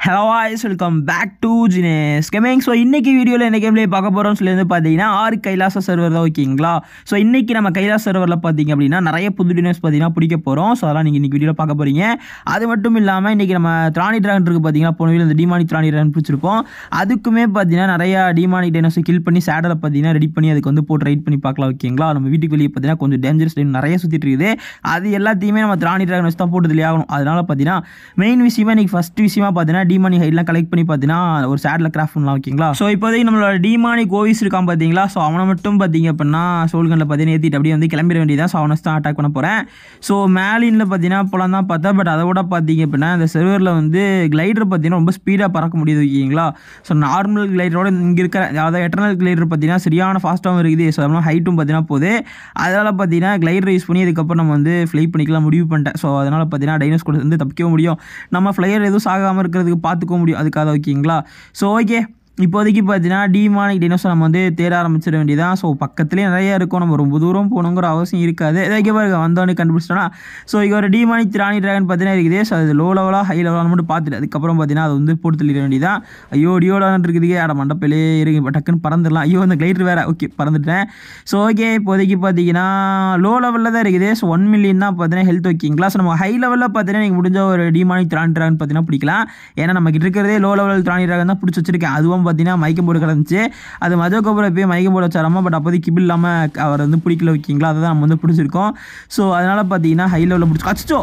Hello guys welcome back to Jinesh gaming so இன்றைக்கி வீடியோவில் என்ன கேம்லேயே பார்க்க போகிறோம்னு சொல்லி வந்து பார்த்தீங்கன்னா ஆறு கைலாச சர்வர் தான் ஓகேங்களா ஸோ இன்றைக்கி நம்ம கைலாச சர்வரில் பார்த்தீங்க அப்படின்னா நிறைய புது டினர்ஸ் பார்த்தீங்கன்னா பிடிக்க போகிறோம் ஸோ அதெல்லாம் நீங்கள் இன்றைக்கி வீடியோவில் பார்க்க போகிறீங்க அது மட்டும் இல்லாமல் இன்றைக்கி நம்ம திராணி ட்ராகன் இருக்குது பார்த்தீங்கன்னா போன வீடியோ இந்த டிமானி திராணி ட்ராகன் பிடிச்சிருப்போம் அதுக்குமே பார்த்தீங்கன்னா நிறைய டிமானி டைனோஸை கில் பண்ணி சேடலை பார்த்தீங்கன்னா ரெடி பண்ணி அதுக்கு வந்து போட்டு ரைட் பண்ணி பார்க்கலாம் ஓகேங்களா நம்ம வீட்டுக்கு வெளியே பார்த்தீங்கன்னா கொஞ்சம் டேஞ்சரஸ் டைம் நிறைய சுற்றிட்டு இருக்குது அது எல்லாத்தையுமே நம்ம திராணி ட்ராகன் வச்சு தான் போட்டு ஆகணும் அதனால் பார்த்தீங்கன்னா மெயின் விஷயமா இன்றைக்கி ஃபஸ்ட் விஷயமா பார்த்தீங்கன்னா டிமானி ஹைட்லாம் கலெக்ட் பண்ணி பார்த்தீங்கன்னா ஒரு சேட்டில் கிராஃப்ட் பண்ணலாம் ஓகேங்களா ஸோ இப்போதைக்கு நம்மளோட டிமானி கோவிஸ் இருக்கான் பார்த்தீங்களா ஸோ அவனை மட்டும் பார்த்தீங்க அப்படின்னா சோல்கனில் பார்த்தீங்கன்னா ஏற்றிட்டு அப்படியே வந்து கிளம்பிட வேண்டியதான் ஸோ அவனை தான் அட்டாக் பண்ண போகிறேன் ஸோ மேலினில் பார்த்தீங்கன்னா இப்போலாம் தான் பார்த்தா பட் அதை விட பார்த்தீங்க அப்படின்னா இந்த செர்வரில் வந்து கிளைடர் பார்த்தீங்கன்னா ரொம்ப ஸ்பீடாக பறக்க முடியுது ஓகேங்களா ஸோ நார்மல் கிளைடரோட இங்கே இருக்கிற அதாவது எட்டர்னல் கிளைடர் பார்த்தீங்கன்னா சரியான ஃபாஸ்ட்டாகவும் இருக்குது ஸோ அதெல்லாம் ஹைட்டும் பார்த்தீங்கன்னா போகுது அதனால் பார்த்தீங்கன்னா கிளைடர் யூஸ் பண்ணி அதுக்கப்புறம் நம்ம வந்து ஃப்ளை பண்ணிக்கலாம் முடிவு பண்ணிட்டேன் ஸோ அதனால் பார்த்தீங்கன்னா டைனோஸ் கூட வந்து தப்பிக்கவும் முடியும் நம்ம ஃப்ளையர் எதுவும் சாகாமல் இருக்கிறதுக்கு பார்த்துக்க முடியும் அதுக்காக ஓகேங்களா ஸோ ஓகே இப்போதைக்கு பார்த்தீங்கன்னா டிமானிக் டைனோசர் நம்ம வந்து தேட ஆரம்பிச்சிட வேண்டியதான் ஸோ பக்கத்துலேயே நிறைய இருக்கும் நம்ம ரொம்ப தூரம் போகணுங்கிற அவசியம் இருக்காது இதை பாருங்க வந்தவொடனே கண்டுபிடிச்சிட்டோன்னா ஸோ இங்கே ஒரு டிமானிக் திராணி ட்ராகன் பார்த்தீங்கன்னா இருக்குது ஸோ அது லோ லெவலாக ஹை லெவலாக மட்டும் பார்த்துட்டு அதுக்கப்புறம் பார்த்தீங்கன்னா அது வந்து போட்டு தள்ளிட வேண்டியதான் ஐயோ டியோடான் இருக்குதுக்கே ஆட மண்டப்பிலே இருக்கு டக்குன்னு பறந்துடலாம் ஐயோ அந்த கிளைட்ரு வேறு ஓகே பறந்துட்டேன் ஸோ ஓகே இப்போதைக்கு பார்த்தீங்கன்னா லோ லெவலில் தான் இருக்குது ஸோ ஒன் மில்லியன் தான் பார்த்தீங்கன்னா ஹெல்த் ஓகேங்களா ஸோ நம்ம ஹை லெவலில் பார்த்தீங்கன்னா நீங்கள் முடிஞ்ச ஒரு டிமானிக் திராணி ட்ராகன் பார்த்தீங்கன்னா பிடிக்கலாம் ஏன்னா நம்ம கிட்ட இருக்கிறதே லோ லெவல் திராணி ட்ராகன் தான் பிடிச்சி வச்சிருக்கேன் அதுவும் பார்த்தீங்கன்னா மயக்கம் போட்டு கிடந்துச்சு அது மதுக்கப்புறம் போய் மயக்கம் போட வச்சாராமா பட் அப்போதைக்கு கிபிள் இல்லாமல் அவர் வந்து பிடிக்கல வைக்கிங்களா அதை தான் நம்ம வந்து பிடிச்சிருக்கோம் ஸோ அதனால் பார்த்தீங்கன்னா ஹை லெவலில் பிடிச்சி அச்சோ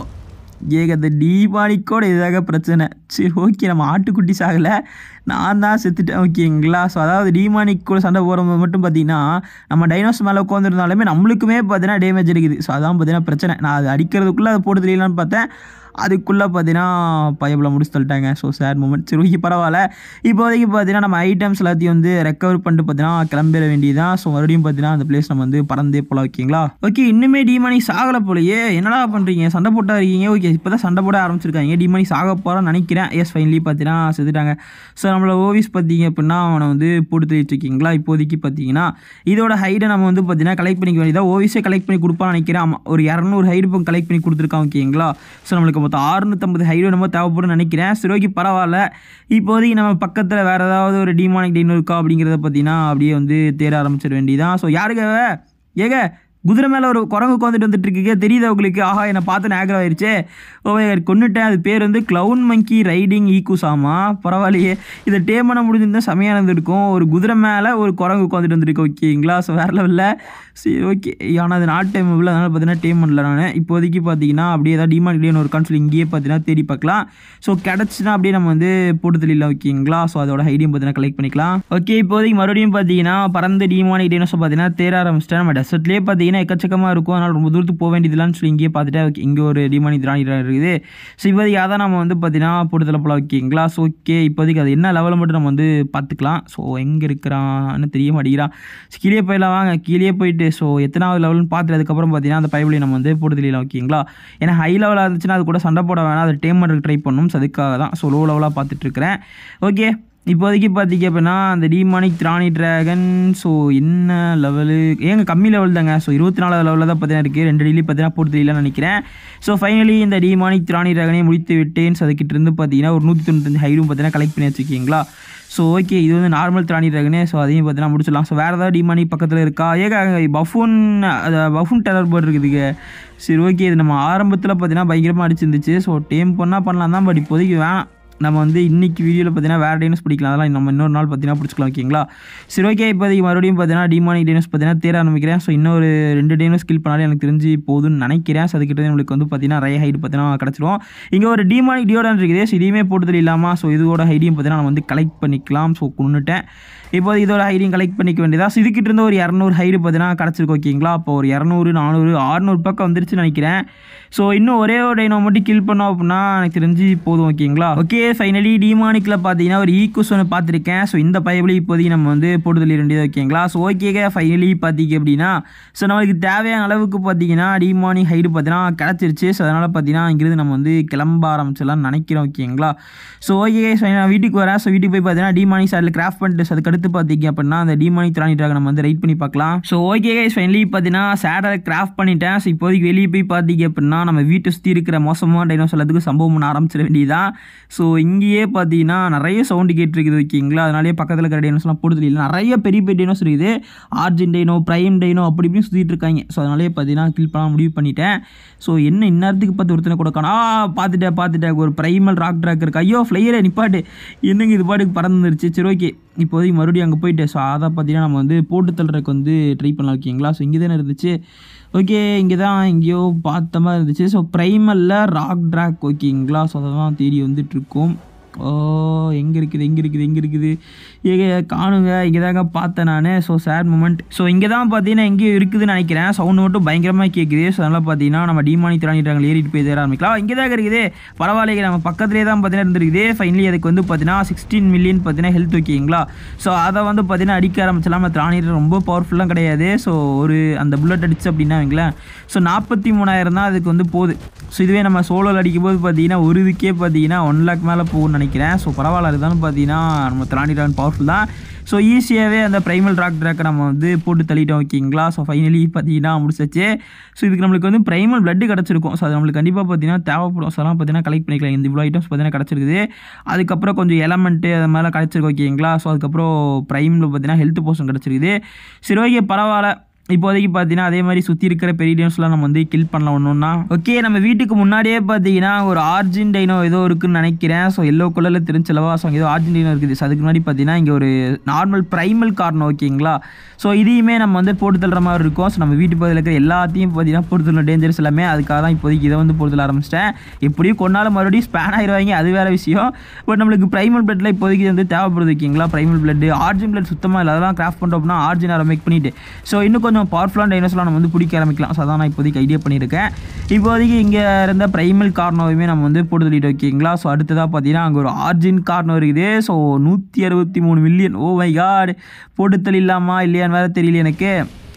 ஏகத்த டீபானிக்கோட இதாக பிரச்சனை சரி ஓகே நம்ம ஆட்டுக்குட்டி சாகலை நான் தான் செத்துட்டேன் ஓகேங்களா ஸோ அதாவது டிமானிக் கூட சண்டை போகிறவங்க மட்டும் பார்த்தீங்கன்னா நம்ம டைனோஸ் மேலே உட்காந்துருந்தாலுமே நம்மளுக்குமே பார்த்தீங்கன்னா டேமேஜ் இருக்குது ஸோ அதான் பார்த்தீங்கன்னா பிரச்சனை நான் அது அடிக்கிறதுக்குள்ளே அதை போட்டு தெரியலான்னு பார்த்தேன் அதுக்குள்ளே பார்த்தீங்கன்னா பயபில் முடிச்சு தள்ளிட்டாங்க ஸோ சேட் மூமெண்ட் சரி ஓகே பரவாயில்ல இப்போதைக்கு பார்த்தீங்கன்னா நம்ம ஐட்டம்ஸ் எல்லாத்தையும் வந்து ரெக்கவர் பண்ணிட்டு பார்த்தீங்கன்னா கிளம்பிட வேண்டியதான் ஸோ மறுபடியும் பார்த்தீங்கன்னா அந்த பிளேஸ் நம்ம வந்து பறந்தே போகலாம் ஓகேங்களா ஓகே இன்னுமே டிமணி சாகலை போலையே என்னடா பண்ணுறீங்க சண்டை போட்டா இருக்கீங்க ஓகே இப்போ தான் சண்டை போட ஆரம்பிச்சிருக்காங்க டிமணி சாக போகிறான்னு நினைக்கிறேன் எஸ் ஃபைனலி பார்த்தீங்கன்னா செத்துட்டாங்க ஸோ நம்மளோட ஓவிஸ் பார்த்தீங்க அப்படின்னா அவனை வந்து போட்டு தள்ளிட்டு இருக்கீங்களா இப்போதைக்கு பார்த்தீங்கன்னா இதோட ஹைடை நம்ம வந்து பார்த்தீங்கன்னா கலெக்ட் பண்ணிக்க வேண்டியதாக ஓவிஸே கலெக்ட் பண்ணி கொடுப்பான்னு நினைக்கிறேன் ஆமாம் ஒரு இரநூறு ஹைடு இப்போ கலெக்ட் பண்ணி கொடுத்துருக்கான் ஓகேங்களா ஸோ நம்மளுக்கு மொத்தம் ஆறுநூற்றம்பது ஹைடு நம்ம தேவைப்படும் நினைக்கிறேன் சரி ஓகே பரவாயில்ல இப்போதைக்கு நம்ம பக்கத்தில் வேறு ஏதாவது ஒரு டிமானிக் டைன் இருக்கா அப்படிங்கிறத பார்த்தீங்கன்னா அப்படியே வந்து தேட ஆரம்பிச்சிட வேண்டியதான் ஸோ யாருங்க ஏங்க குதிரை மேலே ஒரு குரங்கு உட்காந்துட்டு வந்துட்டு இருக்கீங்க தெரியுது உங்களுக்கு ஆஹா என்னை பார்த்து நேகரம் ஆயிடுச்சு ஓ கொண்டுட்டேன் அது பேர் வந்து க்ளவுன் மங்கி ரைடிங் ஈக்குசாமா பரவாயில்லையே இதை டேம் பண்ண முடிஞ்சிருந்தா செமையாக இருந்திருக்கும் ஒரு குதிரை மேலே ஒரு குரங்கு உட்காந்துட்டு வந்துருக்கு ஓகேங்களா ஸோ வேறு லெவலில் சரி ஓகே ஆனால் அது நாட் டைம் இல்லை அதனால் பார்த்தீங்கன்னா டேம் பண்ணல நான் இப்போதைக்கு பார்த்தீங்கன்னா அப்படியே ஏதாவது டிமாண்ட் டேன்னு ஒரு கான்ஃபில் இங்கேயே பார்த்தீங்கன்னா தேடி பார்க்கலாம் ஸோ கிடச்சினா அப்படியே நம்ம வந்து போட்டு தெரியல ஓகேங்களா ஸோ அதோட ஐடியும் பார்த்தீங்கன்னா கலெக்ட் பண்ணிக்கலாம் ஓகே இப்போதைக்கு மறுபடியும் பார்த்தீங்கன்னா பறந்து டிமானிக் டேனோஸ் பார்த்தீங்கன்னா தேட ஆரம்பிச்சிட்டேன் நம்ம டெசர்ட்லேயே பார்த்தீங்கன்னா எக்கச்சக்கமாக இருக்கும் அதனால் ரொம்ப தூரத்துக்கு போக வேண்டியதுலான்னு சொல்லி இங்கேயே பார்த்துட்டு ஓகே இங்கே ஒரு டிமானிக் திராணி இருக்குது ஸோ இப்போதைக்கு அதான் நம்ம வந்து பார்த்தீங்கன்னா போட்டு தலை போகலாம் ஓகேங்களா ஸோ ஓகே இப்போதைக்கு அது என்ன லெவலில் மட்டும் நம்ம வந்து பார்த்துக்கலாம் ஸோ எங்கே இருக்கிறான்னு தெரிய மாட்டேங்கிறான் கீழே போயிடலாம் வாங்க கீழே போயிட்டு ஸோ எத்தனாவது லெவல்னு பார்த்துட்டு அதுக்கப்புறம் பார்த்தீங்கன்னா அந்த பைபிளை நம்ம வந்து போட்டு தெரியலாம் ஓகேங்களா ஏன்னா ஹை லெவலாக இருந்துச்சுன்னா அது கூட சண்டை போட வேணாம் அதை டேம் பண்ணுறதுக்கு ட்ரை பண்ணணும் ஸோ அதுக்காக தான் ஸோ லோ லெவலாக பார்த்துட்ருக்கிறேன் ஓகே இப்போதைக்கு பார்த்தீங்க அப்படின்னா அந்த டிமானிக் திராணி ட்ராகன் ஸோ என்ன லெவலு ஏங்க கம்மி லெவல் தாங்க ஸோ இருபத்தி நாலாவது லெவலில் தான் பார்த்தீங்கன்னா இருக்குது ரெண்டு டெய்லி பார்த்தீங்கன்னா போட்டு தெரியலன்னு நினைக்கிறேன் ஸோ ஃபைனலி இந்த டிமானிக் திராணி ட்ராகனை முடித்து விட்டேன் ஸோ அதுக்கிட்ட இருந்து பார்த்தீங்கன்னா ஒரு நூற்றி தொண்ணூத்தஞ்சு ஹைடும் பார்த்தீங்கன்னா கலெக்ட் பண்ணி வச்சுருக்கீங்களா ஸோ ஓகே இது வந்து நார்மல் திராணி ட்ராகனே ஸோ அதையும் பார்த்தீங்கன்னா முடிச்சிடலாம் ஸோ வேறு ஏதாவது டிமானி பக்கத்தில் இருக்கா ஏக பஃபூன் அது பஃபூன் டெலர் போர்டு இருக்குதுங்க சரி ஓகே இது நம்ம ஆரம்பத்தில் பார்த்தீங்கன்னா பயங்கரமாக அடிச்சிருந்துச்சு ஸோ டேம் பண்ணால் பண்ணலாம் தான் பட் இப்போதைக்கு வேணாம் நம்ம வந்து இன்றைக்கி வீடியோவில் பார்த்தீங்கன்னா வேறு டைனஸ் பிடிக்கலாம் அதெல்லாம் நம்ம இன்னொரு நாள் பார்த்தீங்கன்னா பிடிச்சிக்கலாம் ஓகேங்களா சரி ஓகே இப்போதைக்கு மறுபடியும் பார்த்தீங்கன்னா டிமானிக் டைனஸ் பார்த்தீங்கன்னா தேர ஆரம்பிக்கிறேன் ஸோ இன்னொரு ரெண்டு டைனஸ் கில் பண்ணாலே எனக்கு தெரிஞ்சு போதும்னு நினைக்கிறேன் ஸோ அதுக்கிட்ட நம்மளுக்கு வந்து பார்த்தீங்கன்னா நிறைய ஹைட் பார்த்தீங்கன்னா கிடச்சிரும் இங்கே ஒரு டிமானிக் டியோடான் இருக்குது ஸோ இதையுமே போட்டுதல் இல்லாமல் ஸோ இதோட ஹைடியும் பார்த்தீங்கன்னா நம்ம வந்து கலெக்ட் பண்ணிக்கலாம் ஸோ கொண்டுட்டேன் இப்போ இதோட ஹைடியும் கலெக்ட் பண்ணிக்க வேண்டியதா ஸோ இதுக்கிட்ட இருந்து ஒரு இரநூறு ஹைடு பார்த்தீங்கன்னா கிடச்சிருக்கு ஓகேங்களா அப்போ ஒரு இரநூறு நானூறு ஆறுநூறு பக்கம் வந்துருச்சுன்னு நினைக்கிறேன் ஸோ இன்னும் ஒரே ஒரு டைனோ மட்டும் கில் பண்ணோம் அப்படின்னா எனக்கு தெரிஞ்சு போதும் ஓகேங்களா ஓகே ஃபைனலி டிமானிக்கில் பார்த்தீங்கன்னா ஒரு ஈக்குஸ் ஒன்று பார்த்துருக்கேன் ஸோ இந்த பைபிளி இப்போதைக்கு நம்ம வந்து போட்டு தள்ளி வேண்டியது ஓகேங்களா ஸோ ஓகே ஃபைனலி பார்த்தீங்க அப்படின்னா ஸோ நம்மளுக்கு தேவையான அளவுக்கு பார்த்தீங்கன்னா டிமானி ஹைடு பார்த்தீங்கன்னா கிடச்சிருச்சு ஸோ அதனால் பார்த்தீங்கன்னா இங்கிருந்து நம்ம வந்து கிளம்ப ஆரம்பிச்சிடலாம் நினைக்கிறோம் ஓகேங்களா ஸோ ஓகே நான் வீட்டுக்கு வரேன் ஸோ வீட்டுக்கு போய் பார்த்தீங்கன்னா டிமானி சைடில் கிராஃப்ட் பண்ணிட்டு அதுக்கு அடுத்து பார்த்தீங்க அப்படின்னா அந்த டிமானி திராணி ட்ராகன் நம்ம வந்து ரைட் பண்ணி பார்க்கலாம் ஸோ ஓகே ஃபைனலி பார்த்தீங்கன்னா சேடை கிராஃப்ட் பண்ணிட்டேன் ஸோ இப்போதைக்கு வெளியே போய் பார்த்தீங்க அப்படின்னா நம்ம வீட்டை சுற்றி இருக்கிற மோசமான டைனோஸ் எல்லாத்துக்கும் சம்பவம் பண்ண ஆரம்பிச்சிட வேண்டியதான் ஸோ இங்கேயே பார்த்தீங்கன்னா நிறைய சவுண்டு கேட்டுருக்குது ஓகேங்களா அதனாலேயே பக்கத்தில் இருக்கிற டைனோஸ்லாம் போடுறது இல்லை நிறைய பெரிய பெரிய டைனோஸ் இருக்குது ஆர்ஜின் டைனோ ப்ரைம் டைனோ அப்படி இப்படின்னு சுற்றிட்டு இருக்காங்க ஸோ அதனாலேயே பார்த்தீங்கன்னா கில் பண்ண முடிவு பண்ணிட்டேன் ஸோ என்ன இந்நேரத்துக்கு பார்த்து ஒருத்தனை கொடுக்கணும் ஆ பார்த்துட்டேன் பார்த்துட்டேன் ஒரு ப்ரைமல் ராக் ட்ராக் இருக்கு ஐயோ ஃப்ளையரை நிப்பாட்டு என்னங்க இது பாட்டுக்கு பறந்துருச்சு சரி ஓகே இப்போதைக்கு மறுபடியும் அங்கே போயிட்டு ஸோ அதை பார்த்தீங்கன்னா நம்ம வந்து போட்டு தள்ளுறதுக்கு வந்து ட்ரை பண்ணலாம் ஓகேங்களா ஸோ இங்கே தானே இருந்துச்சு ஓகே இங்கே தான் எங்கேயோ பார்த்த மாதிரி இருந்துச்சு ஸோ ப்ரைமலில் ராக் ட்ராக் ஓகேங்களா ஸோ அதை தான் தேடி வந்துட்டுருக்கோம் ஓ எங்கே இருக்குது எங்கே இருக்குது எங்கே இருக்குது ஏங்க காணுங்க இங்கே தாங்க பார்த்தேன் நான் ஸோ சேட் மூமெண்ட் ஸோ இங்கே தான் பார்த்தீங்கன்னா எங்கேயோ இருக்குதுன்னு நினைக்கிறேன் சவுண்டு மட்டும் பயங்கரமாக கேட்குது ஸோ அதனால் பார்த்தீங்கன்னா நம்ம டிமானி திராணிட்டாங்க ஏறிட்டு போய் தேர ஆரம்பிக்கலாம் இங்கே தான் இருக்குது பரவாயில்லைங்க நம்ம பக்கத்துலேயே தான் பார்த்தீங்கன்னா இருந்திருக்குது ஃபைனலி அதுக்கு வந்து பார்த்தீங்கன்னா சிக்ஸ்டீன் மில்லியன் பார்த்தீங்கன்னா ஹெல்த் ஓகேங்களா ஸோ அதை வந்து பார்த்தீங்கன்னா அடிக்க ஆரம்பிச்சலாம் நம்ம திராணிட்டு ரொம்ப பவர்ஃபுல்லாக கிடையாது ஸோ ஒரு அந்த புல்லட் அடிச்சு அப்படின்னா வைங்களேன் ஸோ நாற்பத்தி மூணாயிரம் தான் அதுக்கு வந்து போகுது ஸோ இதுவே நம்ம சோலோவில் அடிக்கும்போது பார்த்தீங்கன்னா ஒரு இதுக்கே பார்த்தீங்கன்னா ஒன் லேக் மேலே போகும்னு நினைக்கிறேன் ஸோ பரவாயில்ல அதுதான் பார்த்தீங்கன்னா நம்ம திராணிடான் பவர்ஃபுல் தான் ஸோ ஈஸியாகவே அந்த ப்ரைமல் ராக் ட்ராக்கை நம்ம வந்து போட்டு தள்ளிட்டோம் ஓகேங்களா ஸோ ஃபைனலி பார்த்தீங்கன்னா முடிச்சாச்சு ஸோ இதுக்கு நம்மளுக்கு வந்து ப்ரைமல் பிளட்டு கிடச்சிருக்கும் ஸோ அது நம்மளுக்கு கண்டிப்பாக பார்த்தீங்கன்னா தேவைப்படும் ஸோ அதெல்லாம் பார்த்தீங்கன்னா கலெக்ட் பண்ணிக்கலாம் இந்த இவ்வளோ ஐட்டம்ஸ் பார்த்தீங்கன்னா கிடச்சிருக்குது அதுக்கப்புறம் கொஞ்சம் எலமெண்ட்டு அது மாதிரிலாம் கிடச்சிருக்கு ஓகேங்களா ஸோ அதுக்கப்புறம் ப்ரைமில் பார்த்தீங்கன்னா ஹெல்த் போர்ஷன் கிடச்சிருக்குது சரி ஓகே பரவாயில்ல இப்போதைக்கு பார்த்தீங்கன்னா அதே மாதிரி சுற்றி இருக்கிற பெரிய டைனோஸ்லாம் நம்ம வந்து கில் பண்ணலாம் ஒன்றுன்னா ஓகே நம்ம வீட்டுக்கு முன்னாடியே பார்த்தீங்கன்னா ஒரு ஆர்ஜின் டைனோ ஏதோ இருக்குன்னு நினைக்கிறேன் ஸோ எல்லோ கலரில் தெரிஞ்சலவா ஸோ ஏதோ ஆர்ஜின் டைனோ இருக்குது ஸோ அதுக்கு முன்னாடி பார்த்தீங்கன்னா இங்கே ஒரு நார்மல் ப்ரைமல் கார்னோ ஓகேங்களா ஸோ இதையுமே நம்ம வந்து போட்டு தள்ளுற மாதிரி இருக்கும் ஸோ நம்ம வீட்டு பகுதியில் இருக்கிற எல்லாத்தையும் பார்த்தீங்கன்னா போட்டு தள்ள டேஞ்சர்ஸ் எல்லாமே அதுக்காக தான் இப்போதைக்கு இதை வந்து போட்டு தள்ள ஆரம்பிச்சிட்டேன் எப்படியும் கொண்டாலும் மறுபடியும் ஸ்பேன் ஆயிடுவாங்க அது வேறு விஷயம் பட் நம்மளுக்கு ப்ரைமல் பிளட்டில் இப்போதைக்கு இது வந்து தேவைப்படுது ஓகேங்களா ப்ரைமல் பிளட் ஆர்ஜின் பிளட் சுத்தமாக இல்லை அதெல்லாம் கிராஃப்ட் பண்ணுறோம் அப்படின்னா ஆர்ஜின் ஆரம் மேக் பண்ணிட்டு ஸோ இன்னும் கொஞ்சம் பவர்ஃபுல்லான டைனோஸ்லாம் நம்ம வந்து பிடிக்க ஆரம்பிக்கலாம் ஸோ அதான் நான் இப்போதைக்கு ஐடியா பண்ணியிருக்கேன் இப்போதைக்கு இங்கே இருந்த ப்ரைமல் கார்னோவையுமே நம்ம வந்து போட்டு தள்ளிட்டு ஓகேங்களா ஸோ அடுத்ததாக பார்த்தீங்கன்னா அங்கே ஒரு ஆர்ஜின் கார்னோ இருக்குது ஸோ நூற்றி அறுபத்தி மூணு மில்லியன் ஓ மை காட் போட்டு தள்ளிடலாமா இல்லையான்னு வேறு தெரியல எனக்கு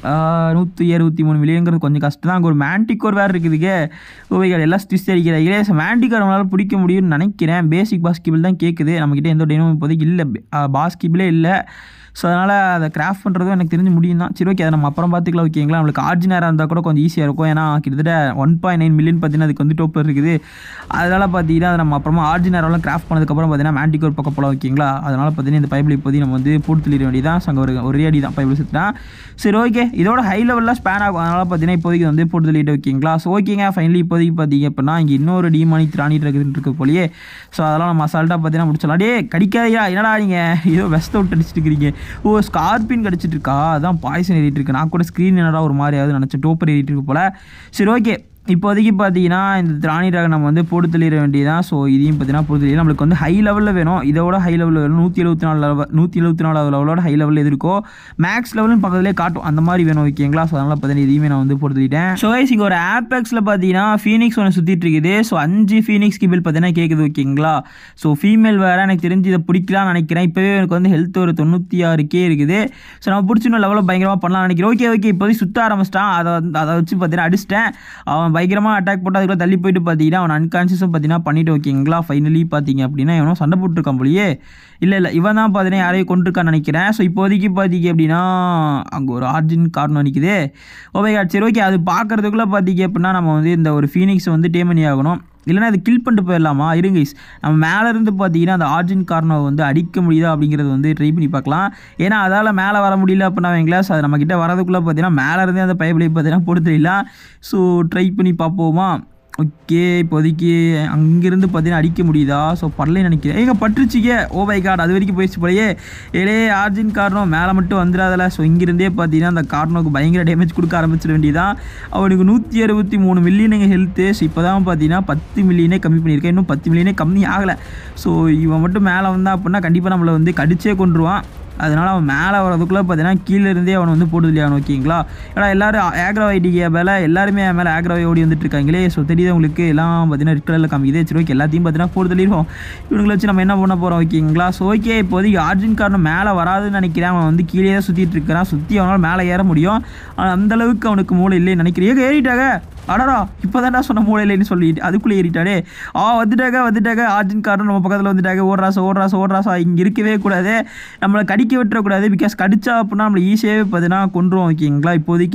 நூற்றி அறுபத்தி மூணு மில்லியங்கிறது கொஞ்சம் கஷ்டம் தான் அங்கே ஒரு மேண்டிகோர் வேறு இருக்குதுங்க ஓவைகள் எல்லாம் ஸ்டிச் அடிக்கிறாங்களே ஸோ மேண்டிகோர் நம்மளால் பிடிக்க முடியும்னு நினைக்கிறேன் பேசிக் பாஸ்கிபிள் தான் கேட்குது நம்மக்கிட்ட எந்த டைனும் இப்போதைக்கு இல்லை பாஸ்கிபிளே இல்லை ஸோ அதனால் அதை கிராஃப்ட் பண்ணுறதும் எனக்கு தெரிஞ்சு முடியும் தான் சரி ஓகே அதை நம்ம அப்புறம் பார்த்துக்கலாம் ஓகேங்களா நம்மளுக்கு ஆர்ஜினராக இருந்தால் கூட கொஞ்சம் ஈஸியாக இருக்கும் ஏன்னா கிட்டத்தட்ட ஒன் பாயிண்ட் நைன் மில்லியன் பார்த்தீங்கன்னா அதுக்கு வந்து டோப்பர் இருக்குது அதனால் பார்த்தீங்கன்னா அதை நம்ம அப்புறமா ஆர்ஜினரெல்லாம் கிராஃப்ட் பண்ணதுக்கப்புறம் பார்த்தீங்கன்னா மேண்டிகோர் பக்கம் போகலாம் ஓகேங்களா அதனால் பார்த்தீங்கன்னா இந்த பைபிள் இப்போதைக்கு நம்ம வந்து போட்டு தள்ளிட வேண்டியதான் ஸோ அங்கே ஒரு ஒரே அடி தான் பைபிள் சுற்றினா சரி ஓகே இதோட ஹை லெவலில் ஸ்பேன் ஆகும் அதனால் பார்த்தீங்கன்னா இப்போதைக்கு வந்து போட்டு தள்ளிட்டு ஓகேங்களா ஸோ ஓகேங்க ஃபைனலி இப்போதைக்கு பார்த்தீங்க அப்படின்னா இங்கே இன்னொரு டிமானி திராணிட்டு இருக்குதுன்னு இருக்க போலியே ஸோ அதெல்லாம் நம்ம அசால்ட்டாக பார்த்தீங்கன்னா முடிச்சலாம் டே கடிக்காதயா என்னடா நீங்கள் ஏதோ வெஸ்ட் அவுட் அடிச்சிட்டு இருக்கிறீங்க ஓ ஸ்கார்பின் கடிச்சிட்டு இருக்கா அதான் பாய்சன் ஏறிட்டு இருக்கு நான் கூட ஸ்க்ரீன் என்னடா ஒரு மாதிரியாவது நினச்சேன் டோப்பர் ஏறிட்டு இருக்கு போல சரி ஓகே இப்போதைக்கு பார்த்தீங்கன்னா இந்த திராணி ட்ராகன் நம்ம வந்து போட்டு தெளிர வேண்டியதான் ஸோ இதையும் பார்த்தீங்கன்னா போட்டு தெளிய நம்மளுக்கு வந்து ஹை லெவலில் வேணும் இதோட ஹை லெவலில் வேணும் நூற்றி எழுபத்தி நாலு லெவல் நூற்றி எழுபத்தி நாலு லெவலோட ஹை லெவலில் எது இருக்கோ மேக்ஸ் லெவலும் பக்கத்துலேயே காட்டும் அந்த மாதிரி வேணும் ஓகேங்களா ஸோ அதனால் பார்த்தீங்கன்னா இதையுமே நான் வந்து போட்டு தள்ளிட்டேன் ஸோ guys, இங்கே ஒரு ஆப்பெக்ஸில் பார்த்தீங்கன்னா ஃபீனிக்ஸ் ஒன்று சுற்றிட்டு இருக்குது ஸோ அஞ்சு ஃபீனிக்ஸ் கிபிள் பார்த்தீங்கன்னா கேட்குது ஓகேங்களா ஸோ ஃபீமேல் வேறு எனக்கு தெரிஞ்சு இதை பிடிக்கலாம்னு நினைக்கிறேன் இப்போவே எனக்கு வந்து ஹெல்த் ஒரு தொண்ணூற்றி ஆறு கே இருக்குது ஸோ நம்ம பிடிச்சின்னு லெவலில் பயங்கரமாக பண்ணலாம்னு நினைக்கிறேன் ஓகே ஓகே இப்போதைக்கு சுற்ற ஆரம்பிச்சிட்டான் அதை வந்து அதை வச்சு பார்த்தீங்கன்னா அடிச்சிட்டேன் அவன் பயங்கரமாக அட்டாக் போட்டு அதுக்குள்ள தள்ளி போயிட்டு பார்த்தீங்கன்னா அவன் அன்கான்சியஸும் பார்த்தீங்கன்னா பண்ணிட்டு ஓகேங்களா ஃபைனலி பார்த்தீங்க அப்படின்னா இவனும் சண்டை போட்டுருக்கான் போலியே இல்லை இல்லை இவன் தான் பார்த்தீங்கன்னா யாரையும் கொண்டிருக்கான்னு நினைக்கிறேன் ஸோ இப்போதைக்கு பார்த்தீங்க அப்படின்னா அங்கே ஒரு ஆர்ஜின் காரணம் நிற்குது ஓவே சரி ஓகே அது பார்க்கறதுக்குள்ளே பார்த்தீங்க அப்படின்னா நம்ம வந்து இந்த ஒரு ஃபீனிக்ஸ் வந்து டேம் பண்ணி ஆகணும் இல்லைனா அது கில் பண்ணிட்டு போயிடலாமா இருங்க guys. நம்ம மேலே இருந்து பார்த்தீங்கன்னா அந்த ஆர்ஜின் கார்னோ வந்து அடிக்க முடியுதா அப்படிங்கிறது வந்து ட்ரை பண்ணி பார்க்கலாம் ஏன்னா அதால் மேலே வர முடியல அப்படின்னா வைங்களா ஸோ அது நம்மக்கிட்ட வரதுக்குள்ளே பார்த்தீங்கன்னா மேலே இருந்தே அந்த பைப்லை பார்த்தீங்கன்னா போட்டு தெரியலாம் ஸோ ட்ரை பண்ணி பார்ப்போமா ஓகே இப்போதைக்கு அங்கேருந்து பார்த்தீங்கன்னா அடிக்க முடியுதா ஸோ பரலைன்னு நினைக்கிறேன் ஏங்க பட்டுருச்சிக்க ஓ பை கார்டு அது வரைக்கும் போயிடுச்சு போலயே ஏலே ஆர்ஜின் காரணம் மேலே மட்டும் வந்துடாதல ஸோ இங்கிருந்தே பார்த்தீங்கன்னா அந்த கார்னோக்கு பயங்கர டேமேஜ் கொடுக்க ஆரம்பிச்சிட வேண்டியதான் அவனுக்கு நூற்றி அறுபத்தி மூணு மில்லியனுங்க ஹெல்த்து ஸோ இப்போ தான் பார்த்தீங்கன்னா பத்து மில்லியனே கம்மி பண்ணியிருக்கேன் இன்னும் பத்து மில்லியனே கம்மி ஆகலை ஸோ இவன் மட்டும் மேலே வந்தா அப்படின்னா கண்டிப்பாக நம்மளை வந்து கடிச்சே கொண்டுருவான் அதனால் அவன் மேலே வரதுக்குள்ளே பார்த்தீங்கன்னா கீழே இருந்தே அவனை வந்து போட்டு இல்லையானு ஓகேங்களா ஏன்னா எல்லாரும் ஆக்ரவாய் டிகே மேலே எல்லாருமே என் மேலே ஆக்ரவாய் ஓடி வந்துட்டு இருக்காங்களே ஸோ தெரியுது உங்களுக்கு எல்லாம் பார்த்தீங்கன்னா ரெட் கலரில் காமிக்குது சரி ஓகே எல்லாத்தையும் பார்த்தீங்கன்னா போட்டு தள்ளிடுவோம் இவங்களை வச்சு நம்ம என்ன பண்ண போகிறோம் ஓகேங்களா ஸோ ஓகே இப்போதைக்கு ஆர்ஜின் காரணம் மேலே வராதுன்னு நினைக்கிறேன் அவன் வந்து கீழே தான் சுற்றிட்டு இருக்கிறான் சுற்றி அவனால் மேலே ஏற முடியும் ஆனால் அந்த அளவுக்கு அவனுக்கு மூளை இல்லைன்னு நினைக்கிறேன் ஏங்க ஏறிட்டாங்க அடடா இப்போ தான்டா சொன்ன மூளை இல்லைன்னு சொல்லிட்டு அதுக்குள்ளே ஏறிட்டாடே ஆ வந்துட்டாங்க வந்துட்டாங்க ஆர்ஜின் காரணம் நம்ம பக்கத்தில் வந்துட்டாங்க ஓடுறாசா ஓடுறாசா ஓடுறாசா இங்கே இருக்கவே கூடாது நம்மளை கடிக்க விட்டுறக்கூடாது பிகாஸ் கடிச்சா அப்படின்னா நம்மளை ஈஸியாகவே பார்த்தீங்கன்னா கொண்டுருவோம் ஓகேங்களா இப்போதைக்கு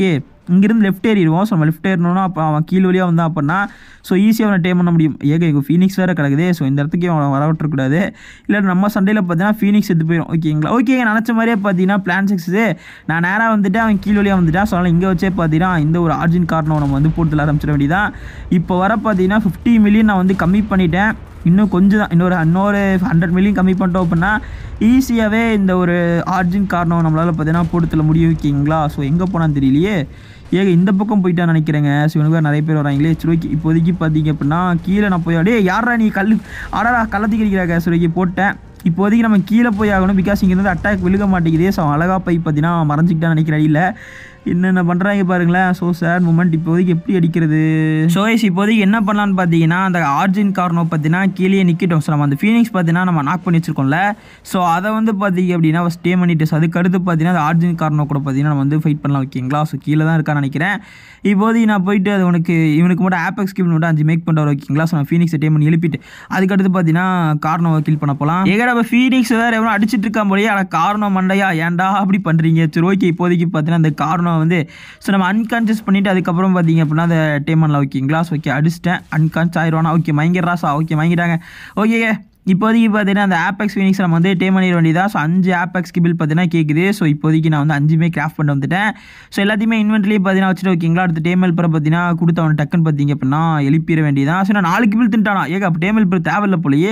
இங்கேருந்து லெஃப்ட் ஏறிடுவோம் ஸோ நம்ம லெஃப்ட் ஏறணும்னா அப்போ அவன் கீழ் வழியாக வந்தான் அப்படின்னா ஸோ ஈஸியாக அவனை டேம் பண்ண முடியும் ஏக இங்கே ஃபீனிக்ஸ் வேறு கிடக்குது ஸோ இந்த இடத்துக்கு அவனை வர விட்டுறக்கூடாது இல்லை நம்ம சண்டையில் பார்த்தீங்கன்னா ஃபீனிக்ஸ் எடுத்து போயிடும் ஓகேங்களா ஓகேங்க நினச்ச மாதிரியே பார்த்தீங்கன்னா பிளான் சிக்ஸு நான் நேராக வந்துட்டு அவன் கீழ் வழியாக வந்துட்டான் ஸோ அதனால் இங்கே வச்சே பார்த்தீங்கன்னா இந்த ஒரு ஆர்ஜின் காரணம் நம்ம வந்து போட்டு ஆரம்பிச்சிட வேண்டியதான் இப்போ வர பார்த்தீங்கன்னா ஃபிஃப்டி மில்லியன் நான் வந்து கம்மி பண்ணிட்டேன் இன்னும் கொஞ்சம் தான் இன்னொரு இன்னொரு ஹண்ட்ரட் மில்லியன் கம்மி பண்ணிட்டோம் அப்படின்னா ஈஸியாகவே இந்த ஒரு ஆர்ஜின் காரணம் நம்மளால் பார்த்தீங்கன்னா போட்டுத்தல முடியும் ஓகேங்களா ஸோ எங்கே போனான்னு தெரியலையே ஏங்க இந்த பக்கம் போயிட்டா நினைக்கிறேங்க ஸோ இவனுக்கு வேறு நிறைய பேர் வராங்களே சுருக்கி இப்போதைக்கு பார்த்தீங்க அப்படின்னா கீழே நான் போய் அப்படியே யாரா நீ கல் ஆடாடா கள்ளத்தி கிடைக்கிறாங்க சுருக்கி போட்டேன் இப்போதைக்கு நம்ம கீழே போய் ஆகணும் பிகாஸ் இங்கேருந்து அட்டாக் விழுக மாட்டேங்குது ஸோ அழகா போய் பார்த்தீங்கன்னா மறைஞ்சிக்கிட்டான்னு நினைக்கிறேன் இல்லை என்னென்ன பண்ணுறாங்க பாருங்களேன் ஸோ சேட் மூமெண்ட் இப்போதைக்கு எப்படி அடிக்கிறது ஸோ இப்போதைக்கு என்ன பண்ணலான்னு பார்த்தீங்கன்னா அந்த ஆர்ஜின் கார்னோ பார்த்தீங்கன்னா கீழே நிற்கட்டும் ஸோ நம்ம அந்த ஃபீனிக்ஸ் பார்த்தீங்கன்னா நம்ம நாக் பண்ணி வச்சிருக்கோம்ல ஸோ அதை வந்து பார்த்தீங்க அப்படின்னா ஸ்டே பண்ணிட்டு அதுக்கு அடுத்து பார்த்தீங்கன்னா அந்த ஆர்ஜின் கார்னோ கூட பார்த்தீங்கன்னா நம்ம வந்து ஃபைட் பண்ணலாம் ஓகேங்களா ஸோ கீழே தான் இருக்கான்னு நினைக்கிறேன் இப்போதைக்கு நான் போயிட்டு அது உனக்கு இவனுக்கு மட்டும் ஆப்பெக்ஸ் கில் மட்டும் அஞ்சு மேக் பண்ணுற ஓகேங்களா ஸோ நான் ஃபீனிக்ஸ் டே பண்ணி எழுப்பிட்டு அதுக்கடுத்து பார்த்தீங்கன்னா கார்னோவை கில் பண்ண போகலாம் ஏகடா இப்போ ஃபீனிக்ஸ் வேறு எவனோ அடிச்சிட்டு இருக்கான் போலயே ஆனால் காரணம் மண்டையா ஏன்டா அப்படி பண்ணுறீங்க சரி ஓகே இப்போதைக்கு பார்த்தீங்கன்னா அந்த காரணம் வந்து ஸோ நம்ம அன்கான்ஷியஸ் பண்ணிவிட்டு அதுக்கப்புறம் பார்த்தீங்க அப்படின்னா அந்த டே பண்ணலாம் ஓகேங்களா ஸோ ஓகே அடிச்சிட்டேன் அன்கான்ஷியஸ் ஆயிடுவானா ஓகே மயங்கிடுறாசா ஓகே மயங்கிட்டாங்க ஓகே இப்போதைக்கு பார்த்தீங்கன்னா அந்த ஆப்பெக்ஸ் ஃபீனிக்ஸ் நம்ம வந்து டே பண்ணிட வேண்டியதா ஸோ அஞ்சு ஆப்பெக்ஸ் பில் பார்த்தீங்கன்னா கேட்குது ஸோ இப்போதைக்கு நான் வந்து அஞ்சுமே கிராஃப்ட் பண்ணி வந்துட்டேன் ஸோ எல்லாத்தையுமே இன்வென்ட்லேயே பார்த்தீங்கன்னா வச்சுட்டு ஓகேங்களா அடுத்து டேமல் பிற பார்த்தீங்கன்னா கொடுத்து அவன் டக்குன்னு பார்த்தீங்க அப்படின்னா எழுப்பிட வேண்டியதான் ஸோ நான் நாலு கிபிள் தின்ட்டானா ஏங்க அப்போ டேமல் பிற தேவையில்ல போலயே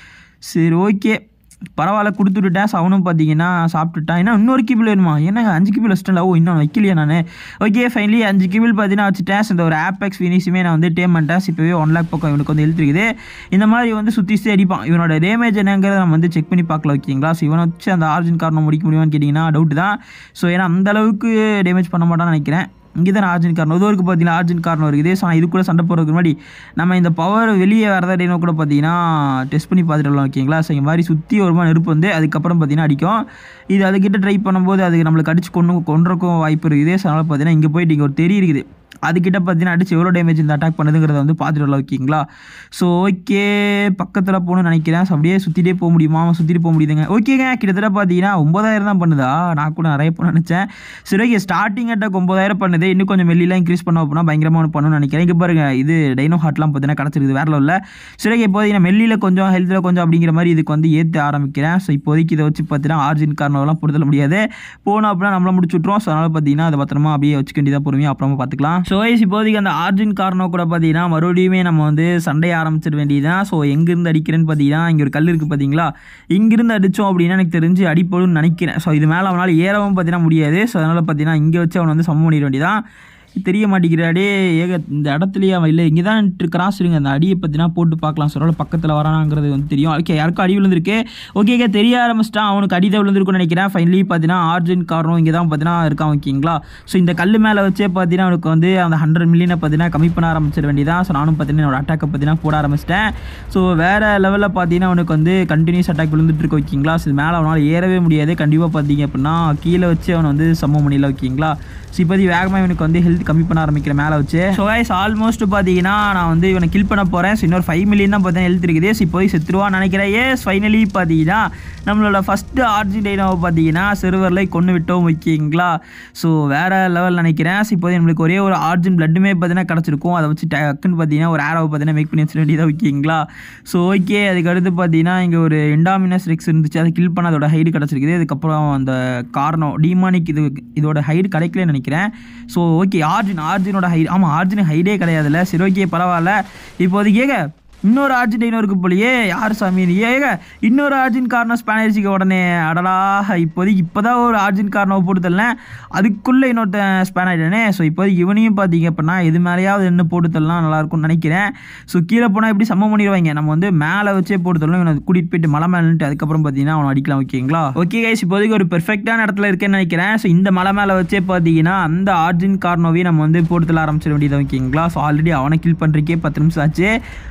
சரி ஓகே பரவாயில்ல கொடுத்து விட்டுட்டேன் ஸோ அவனும் பார்த்தீங்கன்னா சாப்பிட்டுட்டான் ஏன்னா இன்னொரு கிபிள் வேணுமா ஏன்னா அஞ்சு கிபிள் வச்சிட்டேன் ஓ இன்னும் வைக்கலையா நான் ஓகே ஃபைனலி அஞ்சு கிபிள் பார்த்தீங்கன்னா வச்சுட்டேன் இந்த ஒரு ஆப்பெக்ஸ் ஃபினிஷுமே நான் வந்து டேம் பண்ணிட்டேன் இப்போவே ஒன் லேக் பக்கம் இவனுக்கு வந்து எழுத்துருக்குது இந்த மாதிரி வந்து சுற்றி சுற்றி அடிப்பான் இவனோட டேமேஜ் என்னங்கிறத நம்ம வந்து செக் பண்ணி பார்க்கல ஓகேங்களா ஸோ இவனை வச்சு அந்த ஆர்ஜின் காரணம் முடிக்க முடியுமான்னு கேட்டிங்கன்னா டவுட் தான் ஸோ ஏன்னா அந்த அளவுக்கு டேமேஜ் பண்ண மாட்டான்னு நினைக்கிறேன் இங்கே தான் ஆர்ஜின் காரணம் இது வரைக்கும் பார்த்தீங்கன்னா ஆர்ஜின் காரணம் இருக்குது ஸோ நான் இது கூட சண்டை போடுறதுக்கு முன்னாடி நம்ம இந்த பவர் வெளியே வரதா டேனோ கூட பார்த்தீங்கன்னா டெஸ்ட் பண்ணி பார்த்துட்டு வரலாம் ஓகேங்களா ஸோ இந்த மாதிரி சுற்றி ஒரு மாதிரி நெருப்பு வந்து அதுக்கப்புறம் பார்த்தீங்கன்னா அடிக்கும் இது அதுக்கிட்ட ட்ரை பண்ணும்போது அதுக்கு நம்மளுக்கு அடிச்சு கொண்டு கொன்றக்கும் வாய்ப்பு இருக்குது ஸோ அதனால் பார்த்தீங்கன்னா இங்கே போயிட்டு இங்கே ஒரு தெரி இருக்குது அதுக்கிட்ட பார்த்தீங்கன்னா அடிச்சு எவ்வளோ டேமேஜ் இந்த அட்டாக் பண்ணுதுங்கிறத வந்து பார்த்துட்டு வரலாம் ஓகேங்களா ஸோ ஓகே பக்கத்தில் போகணும்னு நினைக்கிறேன் ஸோ அப்படியே சுற்றிட்டே போக முடியுமா அவன் சுற்றிட்டு போக முடியுதுங்க ஓகேங்க கிட்டத்தட்ட பார்த்தீங்கன்னா ஒம்பதாயிரம் தான் பண்ணுதா நான் கூட நிறைய பண்ண நினச்சேன் சரி ஓகே ஸ்டார்டிங் அட்டாக் ஒம்பதாயிரம் பண்ணுது இன்னும் கொஞ்சம் வெளியெல்லாம் இன்க்ரீஸ் பண்ண அப்படின்னா பயங்கரமாக ஒன்று பண்ணணும்னு நினைக்கிறேன் இங்கே பாருங்க இது டைனோ ஹார்ட்லாம் பார்த்தீங்கன்னா கிடச்சிருக்குது வேற இல்லை சரி ஓகே இப்போதைக்கு நான் மெல்லியில் கொஞ்சம் ஹெல்த்தில் கொஞ்சம் அப்படிங்கிற மாதிரி இதுக்கு வந்து ஏற்ற ஆரம்பிக்கிறேன் ஸோ இப்போதைக்கு இதை வச்சு பார்த்தீங்கன்னா ஆர்ஜின் காரணம்லாம் பொறுத்தல முடியாது போனோம் அப்படின்னா நம்மள முடிச்சு விட்ருவோம் ஸோ அதனால் பார்த்தீங்கன்னா அதை பத்திரமா அப்படியே வச்சுக்க வேண்டியதாக பொறுமையாக அப்புறமா பார்த்துக்கலாம் ஸோ இப்போதைக்கு அந்த ஆர்ஜின் காரணம் கூட பார்த்தீங்கன்னா மறுபடியுமே நம்ம வந்து சண்டைய ஆரம்பிச்சிட வேண்டியதுதான் ஸோ எங்கேருந்து அடிக்கிறேன்னு பார்த்தீங்கன்னா இங்கே ஒரு கல் இருக்குது பார்த்தீங்களா இங்கிருந்து அடித்தோம் அப்படின்னா எனக்கு தெரிஞ்சு அடிப்படும்னு நினைக்கிறேன் ஸோ இது மேலே அவனால் ஏறவும் பார்த்தீங்கன்னா முடியாது ஸோ அதனால் பார்த்தீங்கன்னா இங்கே வச்சு அவனை வந்து சமம் பண்ணிட வேண்டியதான் தெரிய மாட்டேங்கிறாடே ஏக இந்த இடத்துலயே அவன் இல்லை இங்கே தான் கிராஸ் இருங்க அந்த அடியை பற்றினா போட்டு பார்க்கலாம் சொல்ல பக்கத்தில் வரானாங்கிறது வந்து தெரியும் ஓகே யாருக்கும் அடி விழுந்திருக்கு ஓகே தெரிய ஆரம்பிச்சிட்டான் அவனுக்கு அடி தான் விழுந்திருக்குன்னு நினைக்கிறேன் ஃபைனலி பார்த்தீங்கன்னா ஆர்ஜின் காரணம் இங்கே தான் பார்த்தீங்கன்னா இருக்கான் ஓகேங்களா ஸோ இந்த கல் மேலே வச்சே பார்த்தீங்கன்னா அவனுக்கு வந்து அந்த ஹண்ட்ரட் மில்லியனை பார்த்தீங்கன்னா கம்மி பண்ண ஆரம்பிச்சிட வேண்டியதான் ஸோ நானும் பார்த்தீங்கன்னா என்னோட அட்டாக்கை பார்த்தீங்கன்னா போட ஆரம்பிச்சிட்டேன் ஸோ வேறு லெவலில் பார்த்தீங்கன்னா அவனுக்கு வந்து கண்டினியூஸ் அட்டாக் விழுந்துட்டு இருக்கு ஓகேங்களா ஸோ இது மேலே அவனால் ஏறவே முடியாது கண்டிப்பாக பார்த்தீங்க அப்படின்னா கீழே வச்சு அவனை வந்து சமம் பண்ணிடல ஓகேங்களா ஸோ இப்போதைக்கு வேகமாக இவனுக்கு வந்து ஹெல்த் கம்மி பண்ண ஆரம்பிக்கிறேன் மேலே வச்சு ஸோ கைஸ் ஆல்மோஸ்ட் பார்த்தீங்கன்னா நான் வந்து இவனை கில் பண்ண போகிறேன் ஸோ இன்னொரு ஃபைவ் மில்லியன் தான் பார்த்தீங்கன்னா ஹெல்த் இருக்குது ஸோ இப்போதைக்கு செத்துருவான்னு நினைக்கிறேன் ஏஸ் ஃபைனலி பார்த்தீங்கன்னா நம்மளோட ஃபஸ்ட்டு ஆர்ஜின்டைனாவை பார்த்தீங்கன்னா சிறுவரில் கொண்டு விட்டோம் ஓகேங்களா ஸோ வேறு லெவல் நினைக்கிறேன் ஸோ இப்போதைக்கு நம்மளுக்கு ஒரே ஒரு ஆர்ஜின் பிளட்டுமே பார்த்தீங்கன்னா கிடச்சிருக்கும் அதை வச்சு டக்குன்னு பார்த்தீங்கன்னா ஒரு ஆரோவை பார்த்தீங்கன்னா மேக் பண்ணி வச்சிட வேண்டியதாக ஓகேங்களா ஸோ ஓகே அதுக்கு அடுத்து பார்த்தீங்கன்னா இங்கே ஒரு இண்டாமினஸ் ரெக்ஸ் இருந்துச்சு அதை கில் பண்ண அதோட ஹைடு கிடச்சிருக்குது அதுக்கப்புறம் அந்த காரணம் டிமானிக் இது இதோட ஹைடு கிடைக்கலன்னு நினைக்கிறேன் ஸோ ஓகே ஆர்ஜின் ஆர்ஜினோட ஹைட் ஆமாம் ஆர்ஜின் ஹைடே கிடையாதுல்ல சரி ஓகே பரவாயில்ல இப்போதைக்கு ஏங்க இன்னொரு அர்ஜென்டினா இருக்கு போலயே யார் சாமி இது? ஏங்க இன்னொரு அர்ஜின் காரணம் ஸ்பானிஷுக்கு உடனே அடடா இப்போதைக்கு இப்போ தான் ஒரு அர்ஜின் காரணம் போட்டு தரலாம் அதுக்குள்ளே இன்னொருத்தன் ஸ்பேன் ஆகிட்டானே ஸோ இப்போதைக்கு இவனையும் பார்த்தீங்க அப்படின்னா இது மேலேயாவது என்ன போட்டு தரலாம் நல்லாயிருக்கும்னு நினைக்கிறேன் ஸோ கீழே போனால் எப்படி சம்ம பண்ணிடுவாங்க நம்ம வந்து மேலே வச்சே போட்டு தரலாம் இவனை கூட்டிகிட்டு போயிட்டு மலை மேலே நின்னுட்டு அதுக்கப்புறம் பார்த்தீங்கன்னா அவனை அடிக்கலாம் ஓகேங்களா ஓகே கைஸ் இப்போதைக்கு ஒரு பெர்ஃபெக்டான இடத்துல இருக்கேன்னு நினைக்கிறேன் ஸோ இந்த மலை மேலே வச்சே பார்த்தீங்கன்னா அந்த ஆர்ஜின் கார்னோவையும் நம்ம வந்து போட்டு தர ஆரம்பிச்சிட வேண்டியது ஓகேங்களா ஸோ ஆல்ரெடி அவனை கில் பண்ணுறக்கே பத்து நிமிஷம் ஆச்சு அதே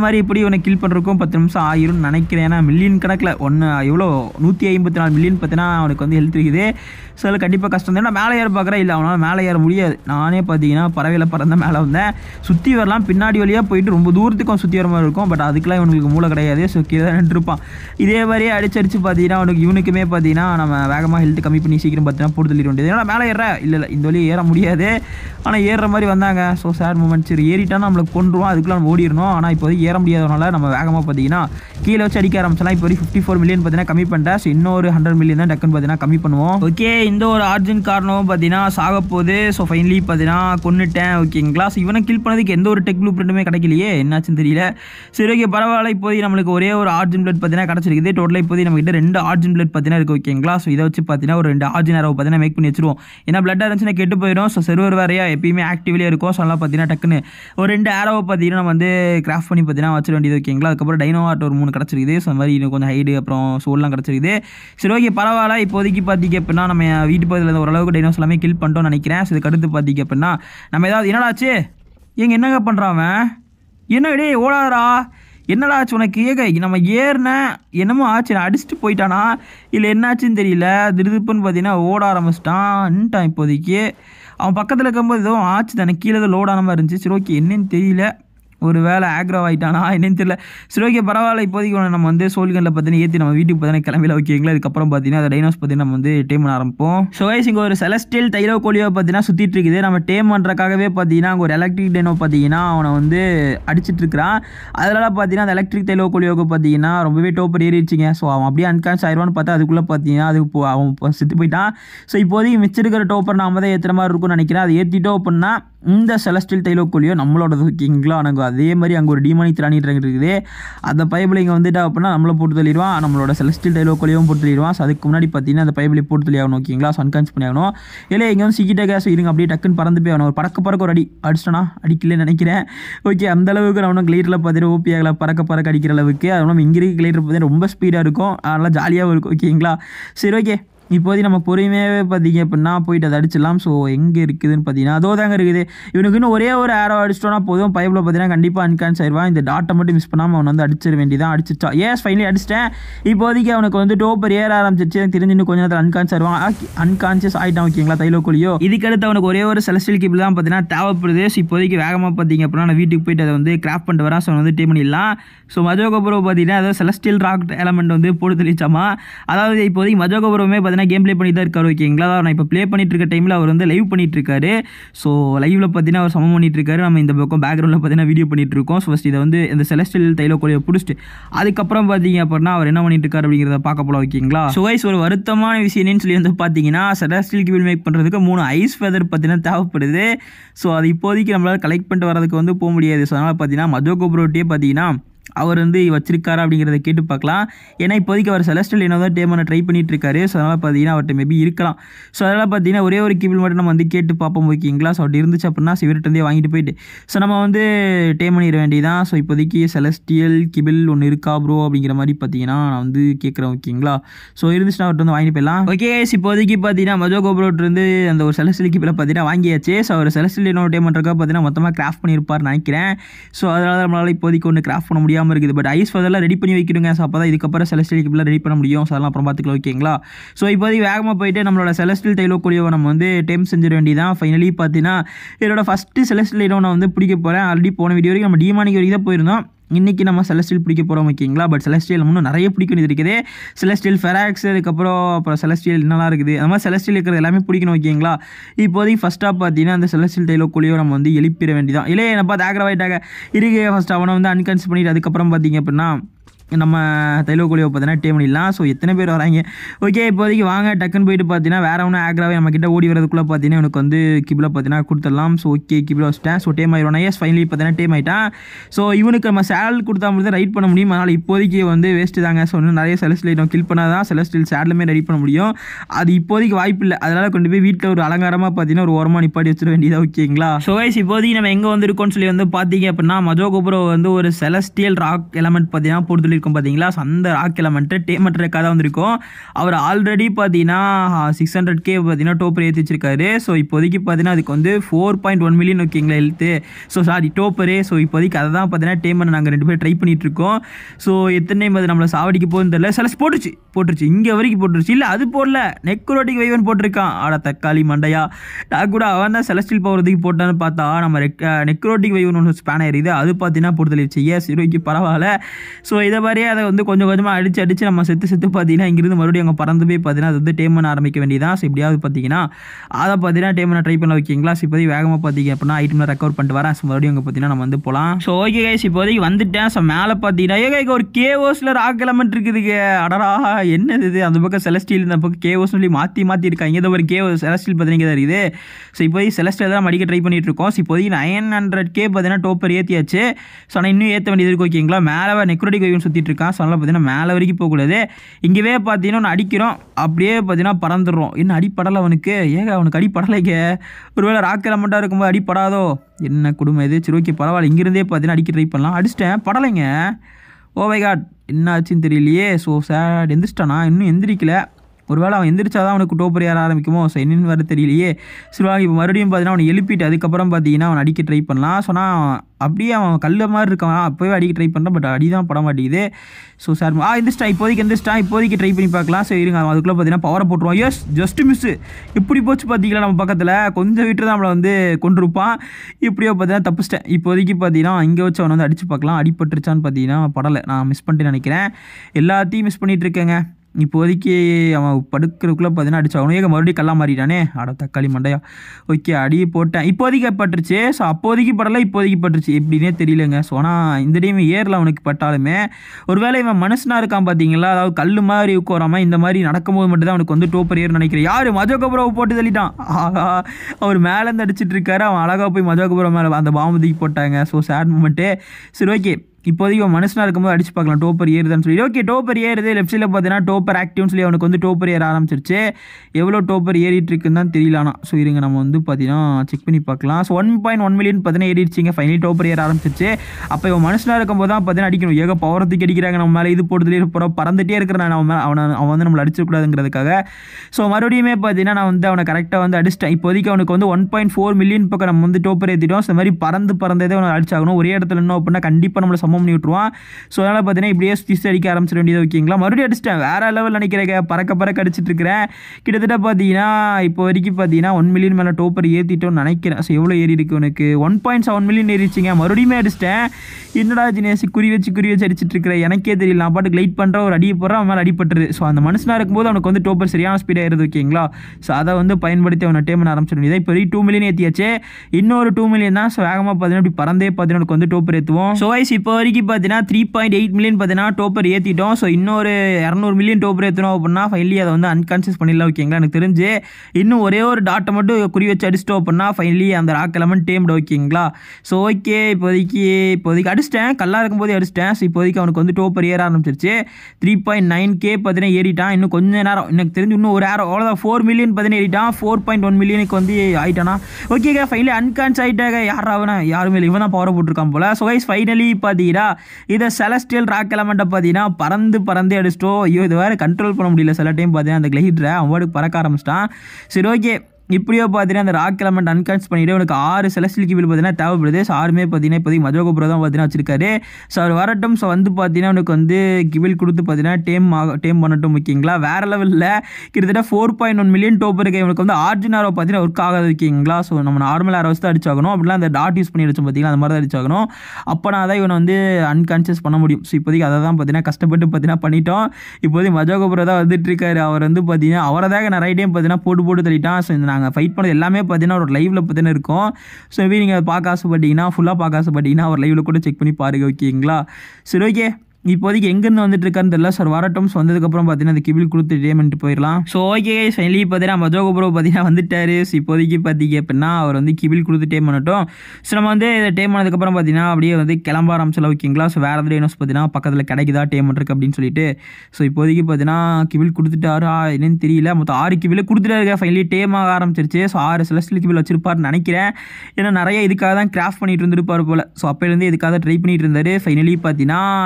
மாதிரி இப்படி இவனை கில் பண்ணுறதுக்கும் பத்து நிமிஷம் ஆயிரும்னு நினைக்கிறேன் ஏன்னா மில்லியன் கணக்கில் ஒன்று எவ்வளோ நூற்றி ஐம்பத்தி நாலு மில்லியன் பார்த்தீங்கன்னா அவனுக்கு வந்து ஹெல்த் இருக்குது ஸோ அதில் கண்டிப்பாக கஷ்டம் தான் மேலே ஏற பார்க்குறேன் இல்லை அவனால் மேலே ஏற முடியாது நானே பார்த்தீங்கன்னா பறவையில் பறந்த மேலே வந்தேன் சுற்றி வரலாம் பின்னாடி வழியாக போயிட்டு ரொம்ப தூரத்துக்கும் சுற்றி வர மாதிரி இருக்கும் பட் அதுக்கெலாம் இவனுக்கு மூளை கிடையாது ஸோ கீழே தான் நின்றுருப்பான் இதே மாதிரியே அடிச்சு அடிச்சு பார்த்தீங்கன்னா அவனுக்கு இவனுக்குமே பார்த்தீங்கன்னா நம்ம வேகமாக ஹெல்த் கம்மி பண்ணி சீக்கிரம் பார்த்தீங்கன்னா போட்டு தள்ளிட வேண்டியது ஏன்னா மேலே ஏற இல்லை இல்லை இந்த வழியே ஏற முடியாது ஆனால் ஏறுற மாதிரி வந்தாங்க ஸோ சேட் மூமெண்ட் சரி ஏறிட்டானா நம்மளுக்கு கொண்டுருவோம் அதுக்குள்ள நம்ம ஓடிடணும் ஆனால் இப்போதைக்கு ஏற முடியாதனால நம்ம வேகமாக பார்த்தீங்கன்னா கீழே வச்சு அடிக்க ஆரம்பிச்சலாம் இப்போ ஃபிஃப்டி ஃபோர் மில்லியன் பார்த்தீங்கன்னா கம்மி பண்ணிட்டேன் ஸோ இன்னொரு ஹண்ட்ரட் மில்லியன் தான் டக்குன்னு பார்த்தீங்கன்னா கம்மி பண்ணுவோம் ஓகே இந்த ஒரு ஆர்ஜின் காரணமும் பார்த்தீங்கன்னா சாக போகுது ஸோ ஃபைனலி பார்த்தீங்கன்னா கொன்னுட்டேன் ஓகேங்களா ஸோ இவனை கில் பண்ணதுக்கு எந்த ஒரு டெக் ப்ளூ பிரிண்ட்டுமே கிடைக்கலையே என்னாச்சுன்னு தெரியல சரி ஓகே பரவாயில்ல இப்போதைக்கு நம்மளுக்கு ஒரே ஒரு ஆர்ஜின் பிளட் பார்த்தீங்கன்னா கிடச்சிருக்குது டோட்டலாக இப்போதைக்கு நம்ம கிட்ட ரெண்டு ஆர்ஜின் பிளட் பார்த்தீங்கன்னா இருக்கு ஓகேங்களா ஸோ இதை வச்சு பார்த்தீங்கன்னா ஒரு ரெண்டு ஆர்ஜின் அரவை பார்த்தீங்கன்னா மேக் பண்ணி வச்சிருவோம் ஏன்னா பிளட் இருந்துச்சுன்னா கெட்டு போயிடும் ஸோ செர்வர் வேறையா எப்பயுமே ஆக்டிவ்லேயே இருக்கும் ஸோ அதெல்லாம் பார்த்தீங்கன்னா டக்குன்னு ஒரு ரெண்டு ஆரோவை பார்த்தீங்கன்னா நம்ம வந்து கிராஃப்ட் பண்ணி பார்த்தீங்கன்னா வச்சிட வேண்டியது ஓகேங்களா அதுக்கப்புறம் டைனோ ஆர்ட் ஒரு மூணு கிடச்சிருக்குது ஸோ அந்த மாதிரி இன்னும் கொஞ்சம் ஹைடு அப்புறம் சோல்லாம் கிடச்சிருக்குது சரி ஓகே பரவாயில்ல இப்போதைக்கு பார்த்தீங்க அப்படின்னா நம்ம வீட்டு பக்கத்தில் இருந்த ஓரளவுக்கு டைனோஸ் எல்லாமே கில் பண்ணிட்டோம்னு நினைக்கிறேன் ஸோ இதுக்கு அடுத்து பார்த்தீங்க அப்படின்னா நம்ம ஏதாவது என்னடாச்சு எங்க என்னங்க பண்ணுறான் அவன் என்ன டேய் ஓடாதடா என்னடா ஆச்சு உனக்கு ஏக நம்ம ஏறின என்னமோ ஆச்சு நான் அடிச்சுட்டு போயிட்டானா இல்லை என்னாச்சுன்னு தெரியல திருதுப்புன்னு பார்த்தீங்கன்னா ஓட ஆரம்பிச்சிட்டான் இப்போதைக்கு அவன் பக்கத்தில் இருக்கும்போது ஏதோ ஆச்சு தானே கீழே ஏதோ லோட் ஆன மாதிரி இருந்துச்சு சரி ஓகே என்னன்னு தெரியல ஒரு வேலை ஆக்ரோ ஆகிட்டானா என்னன்னு தெரியல சரி ஓகே பரவாயில்ல இப்போதைக்கு உன்னை நம்ம வந்து சோல்கனில் பார்த்தீங்கன்னா ஏற்றி நம்ம வீட்டுக்கு பார்த்தீங்கன்னா கிளம்பில ஓகேங்களா அதுக்கப்புறம் பார்த்தீங்கன்னா அந்த டைனோஸ் பார்த்தீங்கன்னா நம்ம வந்து டேம் பண்ண ஆரம்பிப்போம் ஸோ guys, இங்கே ஒரு செலஸ்டியல் தைலோ கோலியோ பார்த்தீங்கன்னா சுற்றிட்டு இருக்குது நம்ம டேம் பண்ணுறக்காகவே பார்த்தீங்கன்னா அங்கே ஒரு எலக்ட்ரிக் டைனோ பார்த்தீங்கன்னா அவனை வந்து அடிச்சிட்டு இருக்கிறான் அதனால பார்த்தீங்கன்னா அந்த எலக்ட்ரிக் தைலோ கோலியோக்கு பார்த்தீங்கன்னா ரொம்பவே டோப்பர் ஏறிடுச்சிங்க ஸோ அவன் அப்படியே அன்கான்ஸ் ஆயிடுவான்னு பார்த்தா அதுக்குள்ளே பார்த்தீங்கன்னா அது இப்போ அவன் இப்போ செத்து போயிட்டான் ஸோ இப்போதைக்கு மிச்சிருக்கிற டோப்பர் நாம தான் ஏற்றுற மாதிரி இருக்கும்னு நினைக்கிறேன் அதை ஏற்றிட்டோம் அப்படின்னா இந்த செலஸ்டியல் தைலோக்கோலியோ நம்மளோட ஓகேங்களா நாங்கள் அதே மாதிரி அங்கே ஒரு டிமானி திராணி இருக்குது அந்த பைபிள் இங்கே வந்துட்டா அப்படின்னா நம்மளை போட்டு தள்ளிடுவான் நம்மளோட செலஸ்டியல் தைலோக்கோலியும் போட்டு தள்ளிடுவான் ஸோ அதுக்கு முன்னாடி பார்த்தீங்கன்னா அந்த பைபிளை போட்டு தள்ளி ஆகணும் ஓகேங்களா சன்கான்ஸ் பண்ணி ஆகணும் இல்லை இங்கே வந்து சிக்கிட்ட கேஸ் இருங்க அப்படியே டக்குன்னு பறந்து போய் ஆகணும் ஒரு பறக்க பறக்க ஒரு அடி அடிச்சிட்டனா அடிக்கலன்னு நினைக்கிறேன் ஓகே அந்த அளவுக்கு நான் கிளீட்டரில் பார்த்தீங்கன்னா ஓபி ஆகல பறக்க பறக்க அடிக்கிற அளவுக்கு அது நம்ம இங்கே இருக்க கிளீட்டர் பார்த்தீங்கன்னா ரொம்ப ஸ்பீடாக இருக்கும் அதனால் ஜாலியாகவும் இருக்கும் ஓகேங்களா சரி ஓகே இப்போதைக்கு நம்ம பொறுமையாகவே பார்த்தீங்க அப்படின்னா போயிட்டு அதை அடிச்சிடலாம் ஸோ எங்கே இருக்குதுன்னு பார்த்தீங்கன்னா அதோ தாங்க இருக்குது இவனுக்கு இன்னும் ஒரே ஒரு ஆரோ அடிச்சிட்டோன்னா போதும் பைப்பில் பார்த்தீங்கன்னா கண்டிப்பாக அன்கான்ஸ் ஆயிடுவான் இந்த டாட்டை மட்டும் மிஸ் பண்ணாமல் அவன் வந்து அடிச்சிட வேண்டியதான் அடிச்சிட்டா ஏஸ் ஃபைனலி அடிச்சிட்டேன் இப்போதைக்கு அவனுக்கு வந்து டோப்பர் ஏற ஆரம்பிச்சிருச்சு எனக்கு தெரிஞ்சு இன்னும் கொஞ்ச நேரத்தில் அன்கான்ஸ் ஆயிடுவான் அன்கான்சியஸ் ஆகிட்டான் ஓகேங்களா தைலோக்குழியோ இதுக்கடுத்து அவனுக்கு ஒரே ஒரு செலஸ்டியல் கிபிள் தான் பார்த்தீங்கன்னா தேவைப்படுது ஸோ இப்போதைக்கு வேகமாக பார்த்தீங்க அப்படின்னா நான் வீட்டுக்கு போயிட்டு அதை வந்து கிராஃப்ட் பண்ணிட்டு வரேன் ஸோ வந்து டீம் பண்ணிடலாம் ஸோ மஜோகபுரோ பார்த்தீங்கன்னா அதாவது செலஸ்டியல் ராக் எலமெண்ட் வந்து போட்டு தெளிச்சாமா அதாவது இப்போதைக்கு மஜோகபுரமே பார்த்தீங்கன்னா கேம் ப்ளே பண்ணி தான் இருக்காரு ஓகேங்களா அதாவது நான் இப்போ ப்ளே பண்ணிட்டு இருக்க டைமில் அவர் வந்து லைவ் பண்ணிட்டு இருக்காரு ஸோ லைவ்ல பார்த்தீங்கன்னா அவர் சமம் பண்ணிட்டு இருக்காரு நம்ம இந்த பக்கம் பேக்ரவுண்டில் பார்த்தீங்கன்னா வீடியோ பண்ணிட்டு இருக்கோம் ஸோ ஃபஸ்ட் இதை வந்து இந்த செலஸ்டியல் தைலோ கோழியை பிடிச்சிட்டு அதுக்கப்புறம் பார்த்தீங்க அப்படின்னா அவர் என்ன பண்ணிட்டு இருக்காரு அப்படிங்கிறத பார்க்க போல ஓகேங்களா ஸோ வைஸ் ஒரு வருத்தமான விஷயம் என்னன்னு சொல்லி வந்து பார்த்தீங்கன்னா செலஸ்டியல் கிபிள் மேக் பண்ணுறதுக்கு மூணு ஐஸ் ஃபெதர் பார்த்தீங்கன்னா தேவைப்படுது ஸோ அது இப்போதைக்கு நம்மளால் கலெக்ட் பண்ணிட்டு வரதுக்கு வந்து போக முடியாது ஸோ அதனால் பார்த்தீங்கன்னா மஜோகோ ப்ரோட்டியே பார்த்தீங்கன்னா அவர் வந்து வச்சிருக்காரா அப்படிங்கிறத கேட்டு பார்க்கலாம் ஏன்னா இப்போதைக்கு அவர் செலஸ்டல் என்ன தான் டேமனை ட்ரை பண்ணிட்டு இருக்காரு ஸோ அதனால் பார்த்தீங்கன்னா அவர்கிட்ட மேபி இருக்கலாம் ஸோ அதனால் பார்த்தீங்கன்னா ஒரே ஒரு கிபிள் மட்டும் நம்ம வந்து கேட்டு பார்ப்போம் ஓகேங்களா ஸோ அப்படி இருந்துச்சு அப்படின்னா சிவர்கிட்டருந்தே வாங்கிட்டு போயிட்டு ஸோ நம்ம வந்து டேம் பண்ணிட வேண்டியதான் ஸோ இப்போதைக்கு செலஸ்டியல் கிபிள் ஒன்று இருக்கா ப்ரோ அப்படிங்கிற மாதிரி பார்த்தீங்கன்னா நான் வந்து கேட்குறேன் ஓகேங்களா ஸோ இருந்துச்சுன்னா அவர்கிட்ட வந்து வாங்கிட்டு போயிடலாம் ஓகே இப்போதைக்கு பார்த்தீங்கன்னா மஜோ கோபுரோட்லேருந்து அந்த ஒரு செலஸ்டியல் கிபிளை பார்த்தீங்கன்னா வாங்கியாச்சு ஸோ அவர் செலஸ்டியல் என்ன டேம் பண்ணுறக்கா பார்த்தீங்கன்னா மொத்தமாக கிராஃப்ட் பண்ணியிருப்பார்னு நினைக்கிறேன் ஸோ அதனால நம்மளால் இப்போதைக்கு ஒன்று கிராஃப்ட் பண்ண முடியாமல் இருக்குது பட் ஐஸ் ஃபதெல்லாம் ரெடி பண்ணி வைக்கணுங்க ஸோ அப்போ தான் இதுக்கப்புறம் செலஸ்டியல் கிபிளை ரெடி பண்ண முடியும் ஸோ அதெல்லாம் அப்புறம் பார்த்துக்கலாம் ஓகேங்களா ஸோ இப்போதைக்கு வேகமாக போயிட்டு நம்மளோட செலஸ்டியல் தைலோ கூடியவை நம்ம வந்து டெம் செஞ்சிட வேண்டியதான் ஃபைனலி பார்த்தீங்கன்னா என்னோட ஃபஸ்ட்டு செலஸ்டியல் ஐடோ நான் வந்து பிடிக்க போகிறேன் ஆல்ரெடி போன வீடியோ வரைக்கும் நம்ம டிமானிக் வரைக்கும் தான் போயிருந்தோம் இன்றைக்கி நம்ம செலஸ்டியல் பிடிக்க போகிறோம் ஓகேங்களா பட் செலஸ்டியல் இன்னும் நிறைய பிடிக்க வேண்டியது இருக்குது செலஸ்டியல் ஃபெராக்ஸ் அதுக்கப்புறம் அப்புறம் செலஸ்டியல் என்னலாம் இருக்குது அந்த மாதிரி செலஸ்டியல் இருக்கிறது எல்லாமே பிடிக்கணும் ஓகேங்களா இப்போதைக்கு ஃபஸ்ட்டாக பார்த்தீங்கன்னா அந்த செலஸ்டியல் தைலோக்குள்ளேயோ நம்ம வந்து எழுப்பிட வேண்டியதான் இல்லை என்னப்பா தாக்கரவாயிட்டாங்க இருக்கு ஃபஸ்ட் அவனை வந்து அன்கன்ஸ் பண்ணிட்டு அதுக்கப்புறம் பார்த்தீங்க அப்படின்னா நம்ம தைலோக்குழியை பார்த்தீங்கன்னா டே பண்ணிடலாம் ஸோ எத்தனை பேர் வராங்க ஓகே இப்போதைக்கு வாங்க டக்குன்னு போயிட்டு பார்த்தீங்கன்னா வேற ஒன்றும் ஆக்ராவே நம்ம கிட்ட ஓடி வரதுக்குள்ளே பார்த்தீங்கன்னா எனக்கு வந்து கிபில் பார்த்தீங்கன்னா கொடுத்துடலாம் ஸோ ஓகே கிபில் வச்சிட்டேன் ஸோ டேம் ஆயிடுவான் எஸ் ஃபைனலி பார்த்தீங்கன்னா டேம் ஆயிட்டான் ஸோ இவனுக்கு நம்ம சேல் கொடுத்தா மட்டும் தான் ரைட் பண்ண முடியும் அதனால் இப்போதைக்கு வந்து வேஸ்ட்டு தாங்க ஸோ இன்னும் நிறைய செலஸ்டில் நம்ம கில் பண்ணால் தான் செலஸ்டில் சேட்லுமே ரெடி பண்ண முடியும் அது இப்போதைக்கு வாய்ப்பு இல்லை அதனால் கொண்டு போய் வீட்டில் ஒரு அலங்காரமாக பார்த்தீங்கன்னா ஒரு ஓரமாக நிப்பாட்டி வச்சிட வேண்டியதா ஓகேங்களா ஸோ கைஸ் இப்போதைக்கு நம்ம எங்கே வந்திருக்கோம்னு சொல்லி வந்து பார்த்தீங்க அப்படின்னா மஜோ கோபுரோ வந்து ஒரு செலஸ்டியல் ராக் எலமெண்ட் பார்த்தீங்கன்னா போட்டு சொல்லியிருக்கோம் பார்த்தீங்களா ஸோ அந்த ராக் எலமெண்ட்டு டேமட் ரெக்காக தான் வந்திருக்கும் அவர் ஆல்ரெடி பார்த்தீங்கன்னா சிக்ஸ் ஹண்ட்ரட் கே பார்த்தீங்கன்னா டோப்பர் ஏற்றி வச்சிருக்காரு ஸோ இப்போதைக்கு பார்த்தீங்கன்னா அதுக்கு வந்து ஃபோர் பாயிண்ட் ஒன் மில்லியன் ஓகேங்களா எழுத்து ஸோ சாரி டோப்பரு ஸோ இப்போதைக்கு அதை தான் பார்த்தீங்கன்னா டேமன் நாங்கள் ரெண்டு பேரும் ட்ரை பண்ணிட்டு இருக்கோம் ஸோ எத்தனை டைம் அது நம்மளை சாவடிக்க போகுதுன்னு தெரியல சில போட்டுருச்சு போட்டுருச்சு இங்கே வரைக்கும் போட்டுருச்சு இல்லை அது போடல நெக்ரோட்டிக் வைவன் போட்டிருக்கான் ஆட தக்காளி மண்டையா நான் கூட அவன் தான் செலஸ்டில் போகிறதுக்கு போட்டான்னு பார்த்தா நம்ம நெக்ரோட்டிக் வைவன் ஒன்று ஸ்பேன் ஆயிருது அது பார்த்தீங்கன்னா பொறுத்தலிச்சு ஏன் சிறுவைக்கு பரவாயில்ல ஸோ இதை மாதிரியே அதை வந்து கொஞ்சம் கொஞ்சமாக அடிச்சு அடிச்சு நம்ம செத்து செத்து பார்த்தீங்கன்னா இங்கிருந்து மறுபடியும் அங்கே பறந்து போய் பார்த்தீங்கன்னா அது வந்து டேம் பண்ண ஆரம்பிக்க வேண்டியதான் ஸோ எப்படியாவது பார்த்தீங்கன்னா அதை பார்த்தீங்கன்னா டேம் பண்ண ட்ரை பண்ண வைக்கிங்களா ஸோ இப்போதைக்கு வேகமாக பார்த்தீங்க அப்படின்னா ஐட்டம்லாம் ரெக்கவர் பண்ணிட்டு வரேன் ஸோ மறுபடியும் அங்கே பார்த்தீங்கன்னா நம்ம வந்து போகலாம் ஸோ ஓகே கைஸ் இப்போதைக்கு வந்துட்டேன் ஸோ மேலே பார்த்தீங்கன்னா ஏ கைக்கு ஒரு கேஓஸில் ராக் எலமெண்ட் இருக்குதுங்க அடரா என்னது இது அந்த பக்கம் செலஸ்டில் இந்த பக்கம் கேஓஸ் சொல்லி மாற்றி மாற்றி இருக்காங்க இதை ஒரு கேஓ செலஸ்டில் பார்த்தீங்கன்னா தான் இருக்குது ஸோ இப்போதைக்கு செலஸ்டில் தான் அடிக்க ட்ரை பண்ணிட்டு இருக்கோம் ஸோ இப்போதைக்கு நைன் ஹண்ட்ரட் கே பார்த்தீங்கன்னா டோப்பர் ஏற்றியாச்சு ஸோ ஆனால் இன்னும் ஏற்ற வேண்டியது இருக்கு ஓகேங்களா மேலே நெக்ரோட்டிக் வைவன் சுற்றிட்டு இருக்கான் ஸோ அதனால் பார்த்தீங்கன்னா மேலே வரைக்கும் போகக்கூடாது இங்கேவே பார்த்தீங்கன்னா ஒன்று அடிக்கிறோம் அப்படியே பார்த்தீங்கன்னா பறந்துடுறோம் என்ன அடிப்படலை அவனுக்கு ஏக அவனுக்கு அடிப்படலைங்க ஒருவேளை ராக் எலமெண்ட்டாக இருக்கும்போது அடிப்படாதோ என்ன குடும்பம் இது சரி ஓகே பரவாயில்ல இங்கிருந்தே பார்த்தீங்கன்னா அடிக்க ட்ரை பண்ணலாம் அடிச்சிட்டேன் படலைங்க ஓ மை காட் என்ன ஆச்சுன்னு தெரியலையே ஸோ சேட் எந்திரிச்சிட்டானா இன்னும் எந்திரிக்கல ஒருவேளை அவன் எந்திரிச்சாதான் அவனுக்கு டோப்பர் ஏற ஆரம்பிக்குமோ ஸோ என்னன்னு வேறு தெரியலையே சரி வாங்க இப்போ மறுபடியும் பார்த்தீங்கன்னா அவனை எழுப்பிட்டு அதுக்கப்புறம் பார்த்தீங்கன்னா அவன் அடிக்க ட்ரை பண்ணலாம் சொன்னால் அப்படியே அவன் கல் மாதிரி இருக்கான் அப்போவே அடிக்க ட்ரை பண்ணுறான் பட் அடி தான் பட மாட்டேங்குது ஸோ சார் ஆ எந்திரிச்சிட்டா இப்போதைக்கு எந்திரிச்சிட்டா இப்போதைக்கு ட்ரை பண்ணி பார்க்கலாம் ஸோ இருங்க அவன் அதுக்குள்ளே பார்த்தீங்கன்னா பவரை போட்டுருவான் எஸ் ஜஸ்ட் மிஸ்ஸு இப்படி போச்சு பார்த்தீங்களா நம்ம பக்கத்தில் கொஞ்சம் விட்டு தான் நம்மளை வந்து கொண்டிருப்பான் இப்படியோ பார்த்தீங்கன்னா தப்பிச்சிட்டேன் இப்போதைக்கு பார்த்தீங்கன்னா இங்கே வச்சு அவனை வந்து அடிச்சு பார்க்கலாம் அடிபட்டுருச்சான்னு பார்த்தீங்கன்னா படலை நான் மிஸ் பண்ணிட்டு நினைக்கிறேன் எல்லாத்தையும் மிஸ் பண்ணிட்டு இருக்கேங்க இப்போதைக்கு அவன் படுக்கிறதுக்குள்ளே பார்த்தீங்கன்னா அடிச்சாகணும் ஏக மறுபடியும் கல்லா மாறிட்டானே அட தக்காளி மண்டையா ஓகே அடி போட்டேன் இப்போதைக்கு பட்டுருச்சு ஸோ அப்போதைக்கு படலை இப்போதைக்கு பட்டுருச்சு எப்படின்னே தெரியலங்க ஸோ ஆனால் இந்த டைம் ஏரில் அவனுக்கு பட்டாலுமே ஒருவேளை இவன் மனுஷனாக இருக்கான் பார்த்தீங்களா அதாவது கல் மாதிரி உட்காராம இந்த மாதிரி நடக்கும்போது மட்டும்தான் அவனுக்கு வந்து டோப்பர் ஏறு நினைக்கிறேன் யார் மஜோகபுரம் போட்டு தள்ளிட்டான் ஆஹா அவர் மேலேருந்து அடிச்சிட்டு இருக்காரு அவன் அழகாக போய் மஜோகபுரம் மேலே அந்த பாம்புதிக்கு போட்டாங்க ஸோ சேட் மூமெண்ட்டு சரி ஓகே இப்போதைக்கு அவன் மனுஷனாக இருக்கும்போது அடிச்சு பார்க்கலாம் டோப்பர் ஏறுதான்னு சொல்லி ஓகே டோப்பர் ஏறுது லெஃப்ட் சைடில் பார்த்தீங்கன்னா டோப்பர் ஆக்டிவ்னு சொல்லி அவனுக்கு வந்து டோப்பர் ஏற ஆரம்பிச்சிருச்சு எவ்வளோ டோப்பர் ஏறிட்டு இருக்குன்னு தான் தெரியலானா ஸோ இருங்க நம்ம வந்து பார்த்தீங்கன்னா செக் பண்ணி பார்க்கலாம் so one point one million பார்த்தீங்கன்னா ஏறிடுச்சிங்க ஃபைனலி டோப்பர் ஏற ஆரம்பிச்சிருச்சு அப்போ இவன் மனுஷனாக இருக்கும்போது தான் பார்த்தீங்கன்னா அடிக்கணும் ஏக பவரத்துக்கு அடிக்கிறாங்க நம்ம மேலே இது போட்டுலேயே போகிறோம் பறந்துட்டே இருக்கிறேன் நான் அவன் மேல- அவனை அவன் வந்து நம்மளை அடிச்சிடக்கூடாதுங்கிறதுக்காக ஸோ மறுபடியுமே பார்த்தீங்கன்னா நான் வந்து அவனை கரெக்டாக வந்து அடிச்சிட்டேன் இப்போதைக்கு அவனுக்கு வந்து ஒன் பாயிண்ட் ஃபோர் மில்லியன் பக்கம் நம்ம வந்து டோப்பர் ஏற்றிட்டோம் ஸோ இந்த மாதிரி பறந்து பறந்ததே அவனை அடிச்சாகணும் ஒரே இடத்துல இன்னும் அப்படின்னா கண்டிப்பாக நம்மளை சமம் பண்ணி விட்டுருவான் ஸோ அதனால் பார்த்தீங்கன்னா இப்படியே சுற்றி அடிக்க ஆரம்பிச்சிட வேண்டியது ஓகேங்களா மறுபடியும் அடிச்சிட்டேன் வேற லெவல் நினைக்கிறேங்க பறக்க பறக்க அடிச்சிட்டு இருக்கிறேன் கிட்டத்தட்ட பார்த்தீங்கன்னா இப்போ வரைக்கும் பார்த்தீங்கன்னா ஒன் மில்லியன் மேலே டோப்பர் ஏற்றிட்டோம்னு நினைக்கிறேன் ஸோ எவ்வளோ ஏறி இருக்கு உனக்கு ஒன் பாயிண்ட் செவன் மில்லியன் ஏறிச்சிங்க மறுபடியும் அடிச்சிட்டேன் என்னடா ஜினேஸ் குறி வச்சு குறி வச்சு அடிச்சிட்டு இருக்கிறேன் எனக்கே தெரியல நான் பாட்டுக்கு லைட் பண்ணுறேன் ஒரு அடியை போடுறேன் அவன் மேலே அடிபட்டுருது ஸோ அந்த மனுஷனாக இருக்கும்போது அவனுக்கு வந்து டோப்பர் சரியான ஸ்பீடாக ஏறுது ஓகேங்களா ஸோ அதை வந்து பயன்படுத்தி அவனை டேம் பண்ண ஆரம்பிச்சிட வேண்டியது இப்போ டூ மில்லியன் ஏற்றியாச்சு இன்னொரு டூ மில்லியன் தான் ஸோ வேகமாக பார்த்தீங்கன்னா இப்படி பறந்தே பார்த்தீங்கன்னா உனக்கு வந்து டோப்பர் ஏற்றுவோம் ஸோ வைஸ் இப்போ வரைக்கும் பார்த்தீங்கன்னா த்ரீ பாயிண்ட் எயிட் மில்லியன் பார்த்தீங்கன்னா டோப்பர் ஏற்றிட்டோம் ஸோ இன்னொரு இரநூறு மில்லியன் டோப்பர் ஏற்றணும் அப்படின்னா ஃபைனலி அதை வந்து அன்கான்சியஸ் பண்ணிடலாம் ஓகேங்களா எனக்கு தெரிஞ்சு இன்னும் ஒரே ஒரு டாட்டை மட்டும் குறி வச்சு அடிச்சிட்டோம் அப்படின்னா ஃபைனலி அந்த ராக் எலமெண்ட் டேம்டு ஓகேங்களா ஸோ ஓகே இப்போதைக்கு இப்போதைக்கு அடிச்சிட்டேன் கல்லா இருக்கும்போதே அடிச்சிட்டேன் ஸோ இப்போதைக்கு அவனுக்கு வந்து டோப்பர் ஏற ஆரம்பிச்சிருச்சு த்ரீ பாயிண்ட் நைன் கே பார்த்தீங்கன்னா ஏறிட்டான் இன்னும் கொஞ்ச நேரம் எனக்கு தெரிஞ்சு இன்னும் ஒரு ஏரம் அவ்வளோதான் ஃபோர் மில்லியன் பார்த்தீங்கன்னா ஏறிட்டான் ஃபோர் பாயிண்ட் ஒன் மில்லியனுக்கு வந்து ஆயிட்டானா ஓகேங்க ஃபைனலி அன்கான்ஸ் ஆகிட்டாங்க யார் அவனா யாருமே இல்லை இவன் தான் பவர் போட்டிருக்கான் போல ஸோ கைஸ் ஃபைனலி பார்த்தீங்கன்னா இதை செலஸ்டியல் ராக் எலமெண்ட்டை பார்த்தீங்கன்னா பறந்து பறந்தே அடிச்சிட்டோம் ஐயோ இது வேறு கண்ட்ரோல் பண்ண முடியல சில டைம் பார்த்தீங்கன்னா அந்த கிளைட்ரை அவன் பாட்டுக்கு பறக்க ஆரம்பிச்சிட்டான் சரி ஓகே இப்படியோ பார்த்தீங்கன்னா அந்த ராக் எலமெண்ட் அன்கான்ஸ் பண்ணிட்டு உனக்கு ஆறு செலஸ்டியல் கிபிள் பார்த்தீங்கன்னா தேவைப்படுது ஸோ ஆறுமே பார்த்தீங்கன்னா இப்போதைக்கு மஜோகபுரம் தான் பார்த்தீங்கன்னா வச்சிருக்காரு ஸோ அவர் வரட்டும் ஸோ வந்து பார்த்தீங்கன்னா உனக்கு வந்து கிபிள் கொடுத்து பார்த்தீங்கன்னா டேம் ஆக டேம் பண்ணட்டும் ஓகேங்களா வேற லெவலில் கிட்டத்தட்ட four point one million torpor இருக்கு இவனுக்கு வந்து ஆர்ஜின் ஆரோ பார்த்தீங்கன்னா ஒர்க் ஆகாது ஓகேங்களா ஸோ நம்ம நார்மல் ஆரோ தான் அடிச்சாகணும் அப்படிலாம் அந்த டாட் யூஸ் பண்ணி அடிச்சோம் பார்த்தீங்களா அந்த மாதிரி தான் அடிச்சாகணும் அப்போ நான் தான் இவனை வந்து அன்கான்ஷியஸ் பண்ண முடியும் ஸோ இப்போதைக்கு அதை தான் பார்த்தீங்கன்னா கஷ்டப்பட்டு பார்த்தீங்கன்னா பண்ணிட்டோம் இப்போதைக்கு மஜோகபுரம் தான் வந்துட்டு இருக்காரு அவர் வந்து பார்த்தீங்கன்னா அவரை தான் நிறைய டைம் பார்த்தீங்கன்னா போட்டு போட்டு தள்ளிட்டான் ஸோ இந்த நாங்கள் ஃபைட் பண்ணது எல்லாமே பார்த்தீங்கன்னா ஒரு லைவ்ல பார்த்தீங்கன்னா இருக்கும் ஸோ மேபி நீங்கள் பார்க்க ஆசைப்பட்டீங்கன்னா ஃபுல்லாக பார்க்க ஆசைப்பட்டீங்கன்னா அவர் லைவ்ல கூட செக் பண்ணி பாருங்க ஓகேங்களா சரி ஓகே இப்போதைக்கு எங்கேருந்து வந்துட்டு இருக்கான்னு தெரியல சார் வரட்டும் ஸோ வந்ததுக்கப்புறம் பார்த்தீங்கன்னா அந்த கிபிள் கொடுத்து டேமெண்ட் போயிடலாம் ஸோ ஓகே ஃபைனலி பார்த்தீங்கன்னா மஜோக ப்ரோ பார்த்தீங்கன்னா வந்துட்டாரு ஸோ இப்போதைக்கு பார்த்தீங்க அப்படின்னா அவர் வந்து கிபிள் கொடுத்து டேம் பண்ணட்டும் ஸோ நம்ம வந்து இதை டேம் பண்ணதுக்கப்புறம் பார்த்தீங்கன்னா அப்படியே வந்து கிளம்ப ஆரம்பிச்சல ஓகேங்களா ஸோ வேறு எதாவது டைனோஸ் பார்த்தீங்கன்னா பக்கத்தில் கிடைக்குதா டேம் பண்ணுறக்கு அப்படின்னு சொல்லிட்டு ஸோ இப்போதைக்கு பார்த்தீங்கன்னா கிபிள் கொடுத்துட்டாரா என்னன்னு தெரியல மொத்தம் ஆறு கிபிள் கொடுத்துட்டாரு ஃபைனலி டேம் ஆக ஆரம்பிச்சிருச்சு ஸோ ஆறு செலஸ்டியல் கிபிள் வச்சிருப்பாருன்னு நினைக்கிறேன் ஏன்னா நிறைய இதுக்காக தான் கிராஃப்ட் பண்ணிட்டு இருந்திருப்பார் போல் ஸோ அப்போலேருந்து இதுக்காக ட்ரை பண்ணிட்டு இருந்தாரு ஃபைனலி பார்த்தீங்கன்னா இந்த ஒரு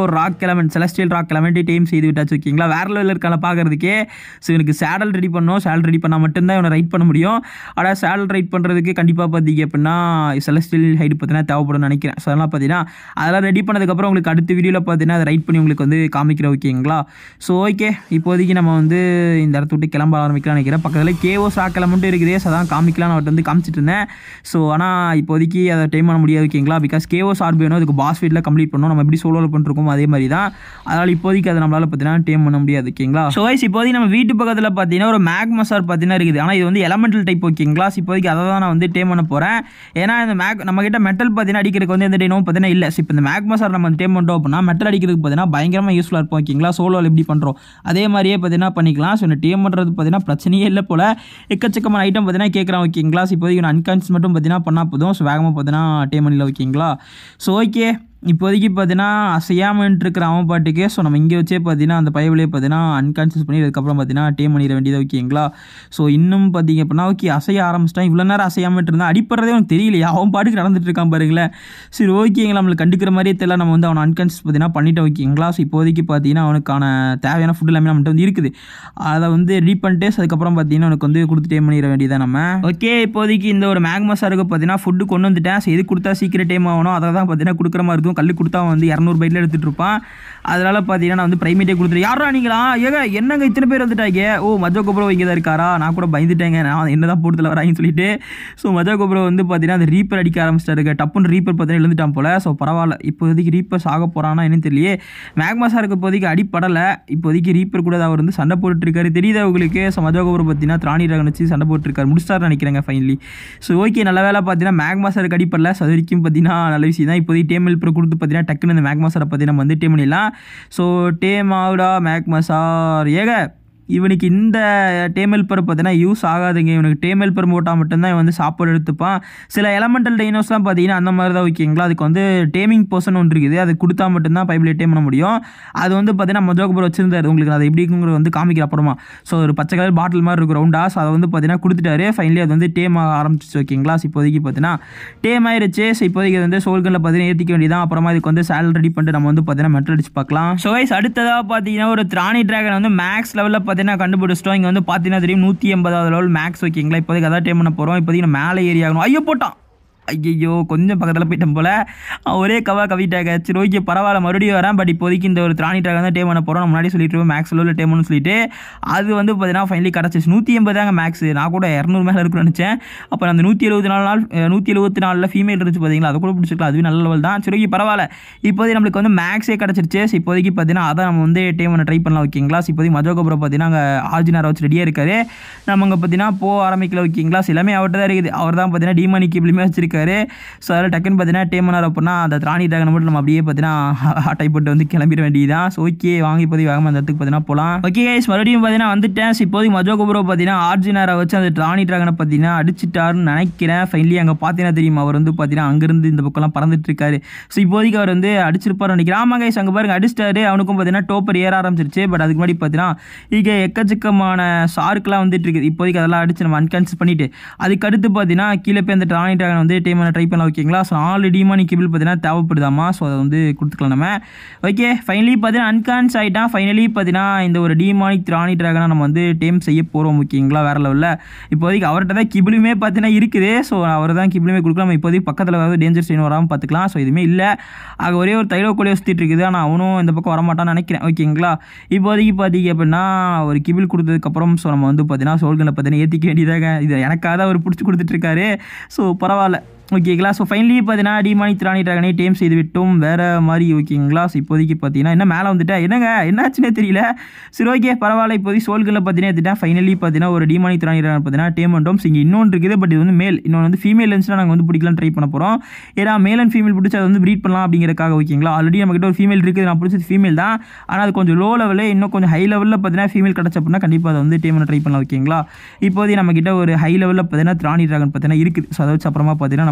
ஒரு ராக் எலமெண்ட் செலஸ்டியல் ராக் எலமெண்ட்டே டீம் செய்து விட்டாச்சு ஓகேங்களா வேற லெவலில் இருக்கால பார்க்கறதுக்கே ஸோ எனக்கு சேடல் ரெடி பண்ணணும் சேடல் ரெடி பண்ணால் மட்டும்தான் இவனை ரைட் பண்ண முடியும் ஆனால் சேடல் ரைட் பண்ணுறதுக்கு கண்டிப்பாக பார்த்தீங்க அப்படின்னா செலஸ்டியல் ஹைட் பார்த்தீங்கன்னா தேவைப்படும் நினைக்கிறேன் ஸோ அதெல்லாம் பார்த்தீங்கன்னா அதெல்லாம் ரெடி பண்ணதுக்கப்புறம் உங்களுக்கு அடுத்த வீடியோவில் பார்த்தீங்கன்னா அதை ரைட் பண்ணி உங்களுக்கு வந்து காமிக்கிற ஓகேங்களா ஸோ ஓகே இப்போதைக்கு நம்ம வந்து இந்த இடத்த விட்டு கிளம்ப ஆரம்பிக்கலாம் நினைக்கிறேன் பக்கத்தில் கேஓ சாக் எலமெண்ட்டும் இருக்குது ஸோ அதான் காமிக்கலாம் நான் வந்து காமிச்சிட்டு இருந்தேன் ஸோ ஆனால் இப்போதைக்கு அதை டைம் பண்ண முடியாது ஓகேங்களா பிகாஸ் கேஓ சார்பு வேணும் அதுக்கு பாஸ் ஃபீட்டில் கம்ப்ளீட் பண்ணணும் நம்ம எப்படி சோலோவில் பண்ணிருக்கோம் அதே மாதிரி தான் அதனால் இப்போதைக்கு அதை நம்மளால் பார்த்தீங்கன்னா டேம் பண்ண முடியாது ஓகேங்களா ஸோ வைஸ் இப்போதைக்கு நம்ம வீட்டு பக்கத்தில் பார்த்தீங்கன்னா ஒரு மேக் மசார் பார்த்தீங்கன்னா இருக்குது ஆனால் இது வந்து எலமெண்டல் டைப் ஓகேங்களா So இப்போதைக்கு அதை தான் நான் வந்து டேம் பண்ண போகிறேன் ஏன்னா இந்த மேக் நம்ம கிட்ட மெட்டல் பார்த்தீங்கன்னா அடிக்கிறதுக்கு வந்து எந்த டைனும் பார்த்தீங்கன்னா இல்லை ஸோ இப்போ இந்த மேக் மசார் நம்ம டேம் பண்ணிட்டோம் அப்படின்னா மெட்டல் அடிக்கிறதுக்கு பார்த்தீங்கன்னா பயங்கரமாக யூஸ்ஃபுல்லாக இருக்கும் ஓகேங்களா சோலோவில் எப்படி பண்ணுறோம் அதே மாதிரியே பார்த்தீங்கன்னா பண்ணிக்கலாம் ஸோ இந்த டேம் பண்ணுறது பார்த்தீங்கன்னா பிரச்சனையே இல்லை போல் எக்கச்சக்கமான ஐட்டம் பார்த்தீங்கன்னா கேட்குறான் ஓகேங்களா ஸோ இப்போதைக்கு நான் அன்கான்ஸ் மட்டும் பார்த்தீங்கன்னா பண்ணால் போதும் ஸோ வேகமாக பார்த்தீங்கன்னா டேம் பண்ணிடல ஓகேங்களா ஸோ ஓகே இப்போதைக்கு பார்த்தீங்கன்னா அசையாமல் இருக்கிற அவன் பாட்டுக்கு ஸோ நம்ம இங்கே வச்சே பார்த்தீங்கன்னா அந்த பயவிலே பார்த்தீங்கன்னா அன்கான்ஷியஸ் பண்ணி அதுக்கப்புறம் பார்த்தீங்கன்னா டேம் பண்ணிட வேண்டியது ஓகேங்களா ஸோ இன்னும் பார்த்தீங்க அப்படின்னா ஓகே அசைய ஆரம்பிச்சிட்டான் இவ்வளோ நேரம் அசையாமல் இருந்தால் அடிப்படுறதே அவனுக்கு தெரியலையா அவன் பாட்டுக்கு நடந்துட்டு இருக்கான் பாருங்களேன் சரி ஓகேங்களா நம்மளுக்கு கண்டுக்கிற மாதிரியே தெரியல நம்ம வந்து அவன் அன்கான்ஷியஸ் பார்த்தீங்கன்னா பண்ணிட்டோம் ஓகேங்களா ஸோ இப்போதைக்கு பார்த்தீங்கன்னா அவனுக்கான தேவையான ஃபுட் எல்லாமே நம்மகிட்ட வந்து இருக்குது அதை வந்து ரெடி பண்ணிட்டு so அதுக்கப்புறம் பார்த்தீங்கன்னா அவனுக்கு வந்து கொடுத்து டேம் பண்ணிட வேண்டியதான் நம்ம ஓகே இப்போதைக்கு இந்த ஒரு மேக்மஸாருக்கு பார்த்தீங்கன்னா ஃபுட்டு கொண்டு வந்துட்டேன் ஸோ எது கொடுத்தா சீக்கிரம் டைம் ஆகணும் அதை தான் பார்த்தீங்கன்னா கொடுக்குற மாதிரி இருக்கும் கல் கொடுத்தா அவன் வந்து இரநூறு பைட்டில் எடுத்துகிட்டு இருப்பான் அதனால் பார்த்தீங்கன்னா நான் வந்து ப்ரைமேட்டே கொடுத்துரு யாரா நீங்களா ஏங்க என்னங்க இத்தனை பேர் வந்துட்டாங்க ஓ மஜோ கோபுரம் இங்கே தான் இருக்காரா நான் கூட பயந்துட்டேங்க நான் என்ன தான் போட்டதில் வராங்கன்னு சொல்லிட்டு ஸோ மஜோ கோபுரம் வந்து பார்த்தீங்கன்னா அந்த ரீப்பர் அடிக்க ஆரம்பிச்சிட்டாருங்க டப்புன்னு ரீப்பர் பார்த்தீங்கன்னா எழுந்துட்டான் போல ஸோ பரவாயில்ல இப்போதைக்கு ரீப்பர் சாக போகிறானா என்னன்னு தெரியலையே மேக்மாஸாக இருக்க இப்போதைக்கு அடிப்படலை இப்போதைக்கு ரீப்பர் கூட அவர் வந்து சண்டை போட்டுட்டு இருக்காரு தெரியுதா உங்களுக்கு ஸோ மஜோ கோபுரம் பார்த்தீங்கன்னா திராணி ரகன் வச்சு சண்டை போட்டுருக்காரு முடிச்சிட்டாரு நினைக்கிறேங்க ஃபைனலி ஸோ ஓகே நல்ல வேலை பார்த்தீங்கன்னா மேக்மாஸருக்கு அடிப்படல ஸோ அது வரைக்கும் பார்த்தீங்கன்னா நல்ல விஷயம் தான் இப்போதைக்கு டேம் ஹெல்ப்பர் கொடுத்து பார்த்தீங்கன்னா டக்குன்னு இந்த மேக்மாஸரை பற்றி நம்ம வந்து டேம் பண்ணிடலாம் ஸோ டேம் ஆவுடா மேக்மசார் ஏக இவனுக்கு இந்த டேம் ஹெல்ப்பர் பார்த்தீங்கன்னா யூஸ் ஆகாதுங்க இவனுக்கு டேம் ஹெல்ப்பர் போட்டால் மட்டும்தான் இவன் வந்து சாப்பாடு எடுத்துப்பான் சில எலமெண்டல் டைனோஸ்லாம் பார்த்தீங்கன்னா அந்த மாதிரி தான் ஓகேங்களா அதுக்கு வந்து டேமிங் பர்சன் ஒன்று இருக்குது அது கொடுத்தா மட்டும்தான் பைபிள் டேம் பண்ண முடியும் அது வந்து பார்த்தீங்கன்னா மொஜோகபுரம் வச்சிருந்தாரு உங்களுக்கு அது எப்படி இருக்குங்கிறது வந்து காமிக்கிற அப்புறமா ஸோ ஒரு பச்சை கலர் பாட்டில் மாதிரி இருக்கும் ரவுண்டா ஸோ அதை வந்து பார்த்தீங்கன்னா கொடுத்துட்டாரு ஃபைனலி அது வந்து டேம் ஆக ஆரம்பிச்சிச்சு ஓகேங்களா ஸோ இப்போதைக்கு பார்த்தீங்கன்னா டேம் ஆயிருச்சு ஸோ இப்போதைக்கு இது வந்து சோல்களில் பார்த்தீங்கன்னா ஏற்றிக்க வேண்டியதான் அப்புறமா இதுக்கு வந்து சேல் ரெடி பண்ணிட்டு நம்ம வந்து பார்த்தீங்கன்னா மெட்டல் அடிச்சு பார்க்கலாம் ஸோ வைஸ் அடுத்ததாக பார்த்தீங்கன்னா ஒரு திராணி டிராகன் வந்து மேக்ஸ் லெவலில் பார்த்தீங்கன்னா கண்டுபிடிச்சிட்டோம் இங்கே வந்து பார்த்தீங்கன்னா தெரியும் நூற்றி எண்பதாவது லெவல் மேக்ஸ் ஓகேங்களா இப்போதைக்கு அதான் டேம் பண்ண போகிறோம் இப்போதைக்கு நம்ம மேலே ஏறி ஆகணும் ஐயோ போட்டான் ஐயோ கொஞ்சம் பக்கத்தில் போயிட்டேன் போல அவன் ஒரே கவா கவிட்டாங்க சரி ஓகே பரவாயில்ல மறுபடியும் வரேன் பட் இப்போதைக்கு இந்த ஒரு திராணி டாக் தான் டேம் பண்ண போகிறோம் நான் முன்னாடி சொல்லிட்டு இருக்கோம் மேக்ஸ் லெவலில் டேம் பண்ணு சொல்லிட்டு அது வந்து பார்த்தீங்கன்னா ஃபைனலி கிடச்சிச்சு நூற்றி எண்பதாங்க மேக்ஸ் நான் கூட இரநூறு மேலே இருக்குன்னு நினச்சேன் அப்புறம் அந்த நூற்றி எழுபத்தி நாலு நாள் நூற்றி எழுபத்தி நாலில் ஃபீமேல் இருந்துச்சு பார்த்தீங்களா அதை கூட பிடிச்சிக்கலாம் அதுவே நல்ல லெவல் தான் சரி ஓகே பரவாயில்ல இப்போதைக்கு நம்மளுக்கு வந்து மேக்ஸே கிடச்சிருச்சு ஸோ இப்போதைக்கு பார்த்தீங்கன்னா அதை நம்ம வந்து டேம் பண்ண ட்ரை பண்ணலாம் ஓகேங்களா ஸோ இப்போதைக்கு மஜோகபுரம் பார்த்தீங்கன்னா அங்கே ஆர்ஜினாரை வச்சு ரெடியாக இருக்காரு நம்ம அங்கே பார்த்தீங்கன்னா போக ஆரம்பிக்கல ஓகேங்களா ஸோ எல்லாமே அவர்கிட்ட தான் இருக்குது அவர் தான் பார்த்தீங்கன்னா டிமணி கிப்ளியுமே வச்சிருக்காரு ஸோ அதில் டக்குன்னு பார்த்தீங்கன்னா டேம் பண்ணார் அப்படின்னா அந்த திராணி ட்ராகனை மட்டும் நம்ம அப்படியே பார்த்தீங்கன்னா ஹாட்டை போட்டு வந்து கிளம்பிட வேண்டியதான் ஸோ ஓகே வாங்கி இப்போதைக்கு வேகமாக அந்த இடத்துக்கு பார்த்தீங்கன்னா போகலாம் ஓகே கைஸ் மறுபடியும் பார்த்தீங்கன்னா வந்துட்டேன் ஸோ இப்போதைக்கு மஜோகபுரோ பார்த்தீங்கன்னா ஆர்ஜினாரை வச்சு அந்த திராணி ட்ராகனை பார்த்தீங்கன்னா அடிச்சிட்டாருன்னு நினைக்கிறேன் ஃபைனலி அங்கே பார்த்தீங்கன்னா தெரியுமா அவர் வந்து பார்த்தீங்கன்னா அங்கேருந்து இந்த பக்கம்லாம் பறந்துட்டு இருக்காரு ஸோ இப்போதைக்கு அவர் வந்து அடிச்சிருப்பாரு நினைக்கிறேன் ஆமாம் கைஸ் அங்கே பாருங்க அடிச்சிட்டாரு அவனுக்கும் பார்த்தீங்கன்னா டோப்பர் ஏற ஆரம்பிச்சிருச்சு பட் அதுக்கு முன்னாடி பார்த்தீங்கன்னா இங்கே எக்கச்சக்கமான ஷார்க்லாம் வந்துட்டு இருக்குது இப்போதைக்கு அதெல்லாம் அடிச்சு நம்ம அன்கான்சியஸ் பண்ணிட்டு அதுக்கு அடுத்து பார்த்தீங்கன்னா கீழே போய் அந்த டிரானி ட்ராகன் வந்து டைம் ட்ரை பண்ணலாம் ஓகேங்களா ஸோ ஆல்ரெடி டிமானி கேபிள் பார்த்தீங்கன்னா தேவைப்படுதாமா ஸோ அதை வந்து கொடுத்துக்கலாம் நம்ம ஓகே ஃபைனலி பார்த்தீங்கன்னா அன்கான்ஸ் ஆகிட்டான் ஃபைனலி பார்த்தீங்கன்னா இந்த ஒரு டிமானிக் திராணி ட்ராகனை நம்ம வந்து டைம் செய்ய போகிறோம் ஓகேங்களா வேறு லெவலில் இப்போதைக்கு அவர்கிட்ட தான் கிபிளுமே பார்த்தீங்கன்னா இருக்குது ஸோ அவர் தான் கிபிளுமே கொடுக்கலாம் நம்ம இப்போதைக்கு பக்கத்தில் வந்து டேஞ்சர் ஸ்டேன் வராமல் பார்த்துக்கலாம் ஸோ இதுவுமே இல்லை ஆக ஒரே ஒரு தைலோ கோழியை சுற்றிட்டு இருக்குது ஆனால் அவனும் இந்த பக்கம் வரமாட்டான்னு நினைக்கிறேன் ஓகேங்களா இப்போதைக்கு பார்த்தீங்க அப்படின்னா ஒரு கிபிள் கொடுத்ததுக்கப்புறம் ஸோ நம்ம வந்து பார்த்தீங்கன்னா சோல்களை பார்த்தீங்கன்னா ஏற்றிக்க வேண்டியதாக இது எனக்காக தான் அவர் பிடிச்சி கொடுத்துட்ருக்காரு ஸோ பரவாயில்ல ஓகேங்களா ஸோ ஃபைனலி பார்த்தீங்கன்னா டிமானி திராணி ட்ராகனை டேம் செய்து விட்டோம் வேறு மாதிரி ஓகேங்களா ஸோ இப்போதைக்கு பார்த்தீங்கன்னா என்ன மேலே வந்துட்டா என்னங்க என்னாச்சுன்னே தெரியல சரி ஓகே பரவாயில்ல இப்போதைக்கு சோல்களில் பார்த்தீங்கன்னா எடுத்துட்டேன் ஃபைனலி பார்த்தீங்கன்னா ஒரு டிமானி திராணி ட்ராகன் பார்த்தீங்கன்னா டேம் பண்ணிட்டோம் ஸோ இங்கே இன்னொன்று இருக்குது பட் இது வந்து மேல் இன்னொன்று வந்து ஃபீமேல் இருந்துச்சுன்னா நாங்கள் வந்து பிடிக்கலாம் ட்ரை பண்ண போகிறோம் ஏன்னா மேல் அண்ட் ஃபீமேல் பிடிச்சி அதை வந்து ப்ரீட் பண்ணலாம் அப்படிங்கிறக்காக ஓகேங்களா ஆல்ரெடி நம்மகிட்ட ஒரு ஃபீமேல் இருக்குது நான் பிடிச்சது ஃபீமேல் தான் ஆனால் அது கொஞ்சம் லோ லெவலில் இன்னும் கொஞ்சம் ஹை லெவலில் பார்த்தீங்கன்னா ஃபீமேல் கிடச்ச அப்படின்னா கண்டிப்பாக அதை வந்து டேம் பண்ண ட்ரை பண்ணலாம் ஓகேங்களா இப்போதைக்கு நம்மக்கிட்ட ஒரு ஹை லெவலில் பார்த்தீங்கன்னா திராணி ட்ராகன் பார்த்தீங்கன்னா இருக்குது ஸோ அதை வச்சு அப்புறமா பார்த்தீங்கன்னா நம்ம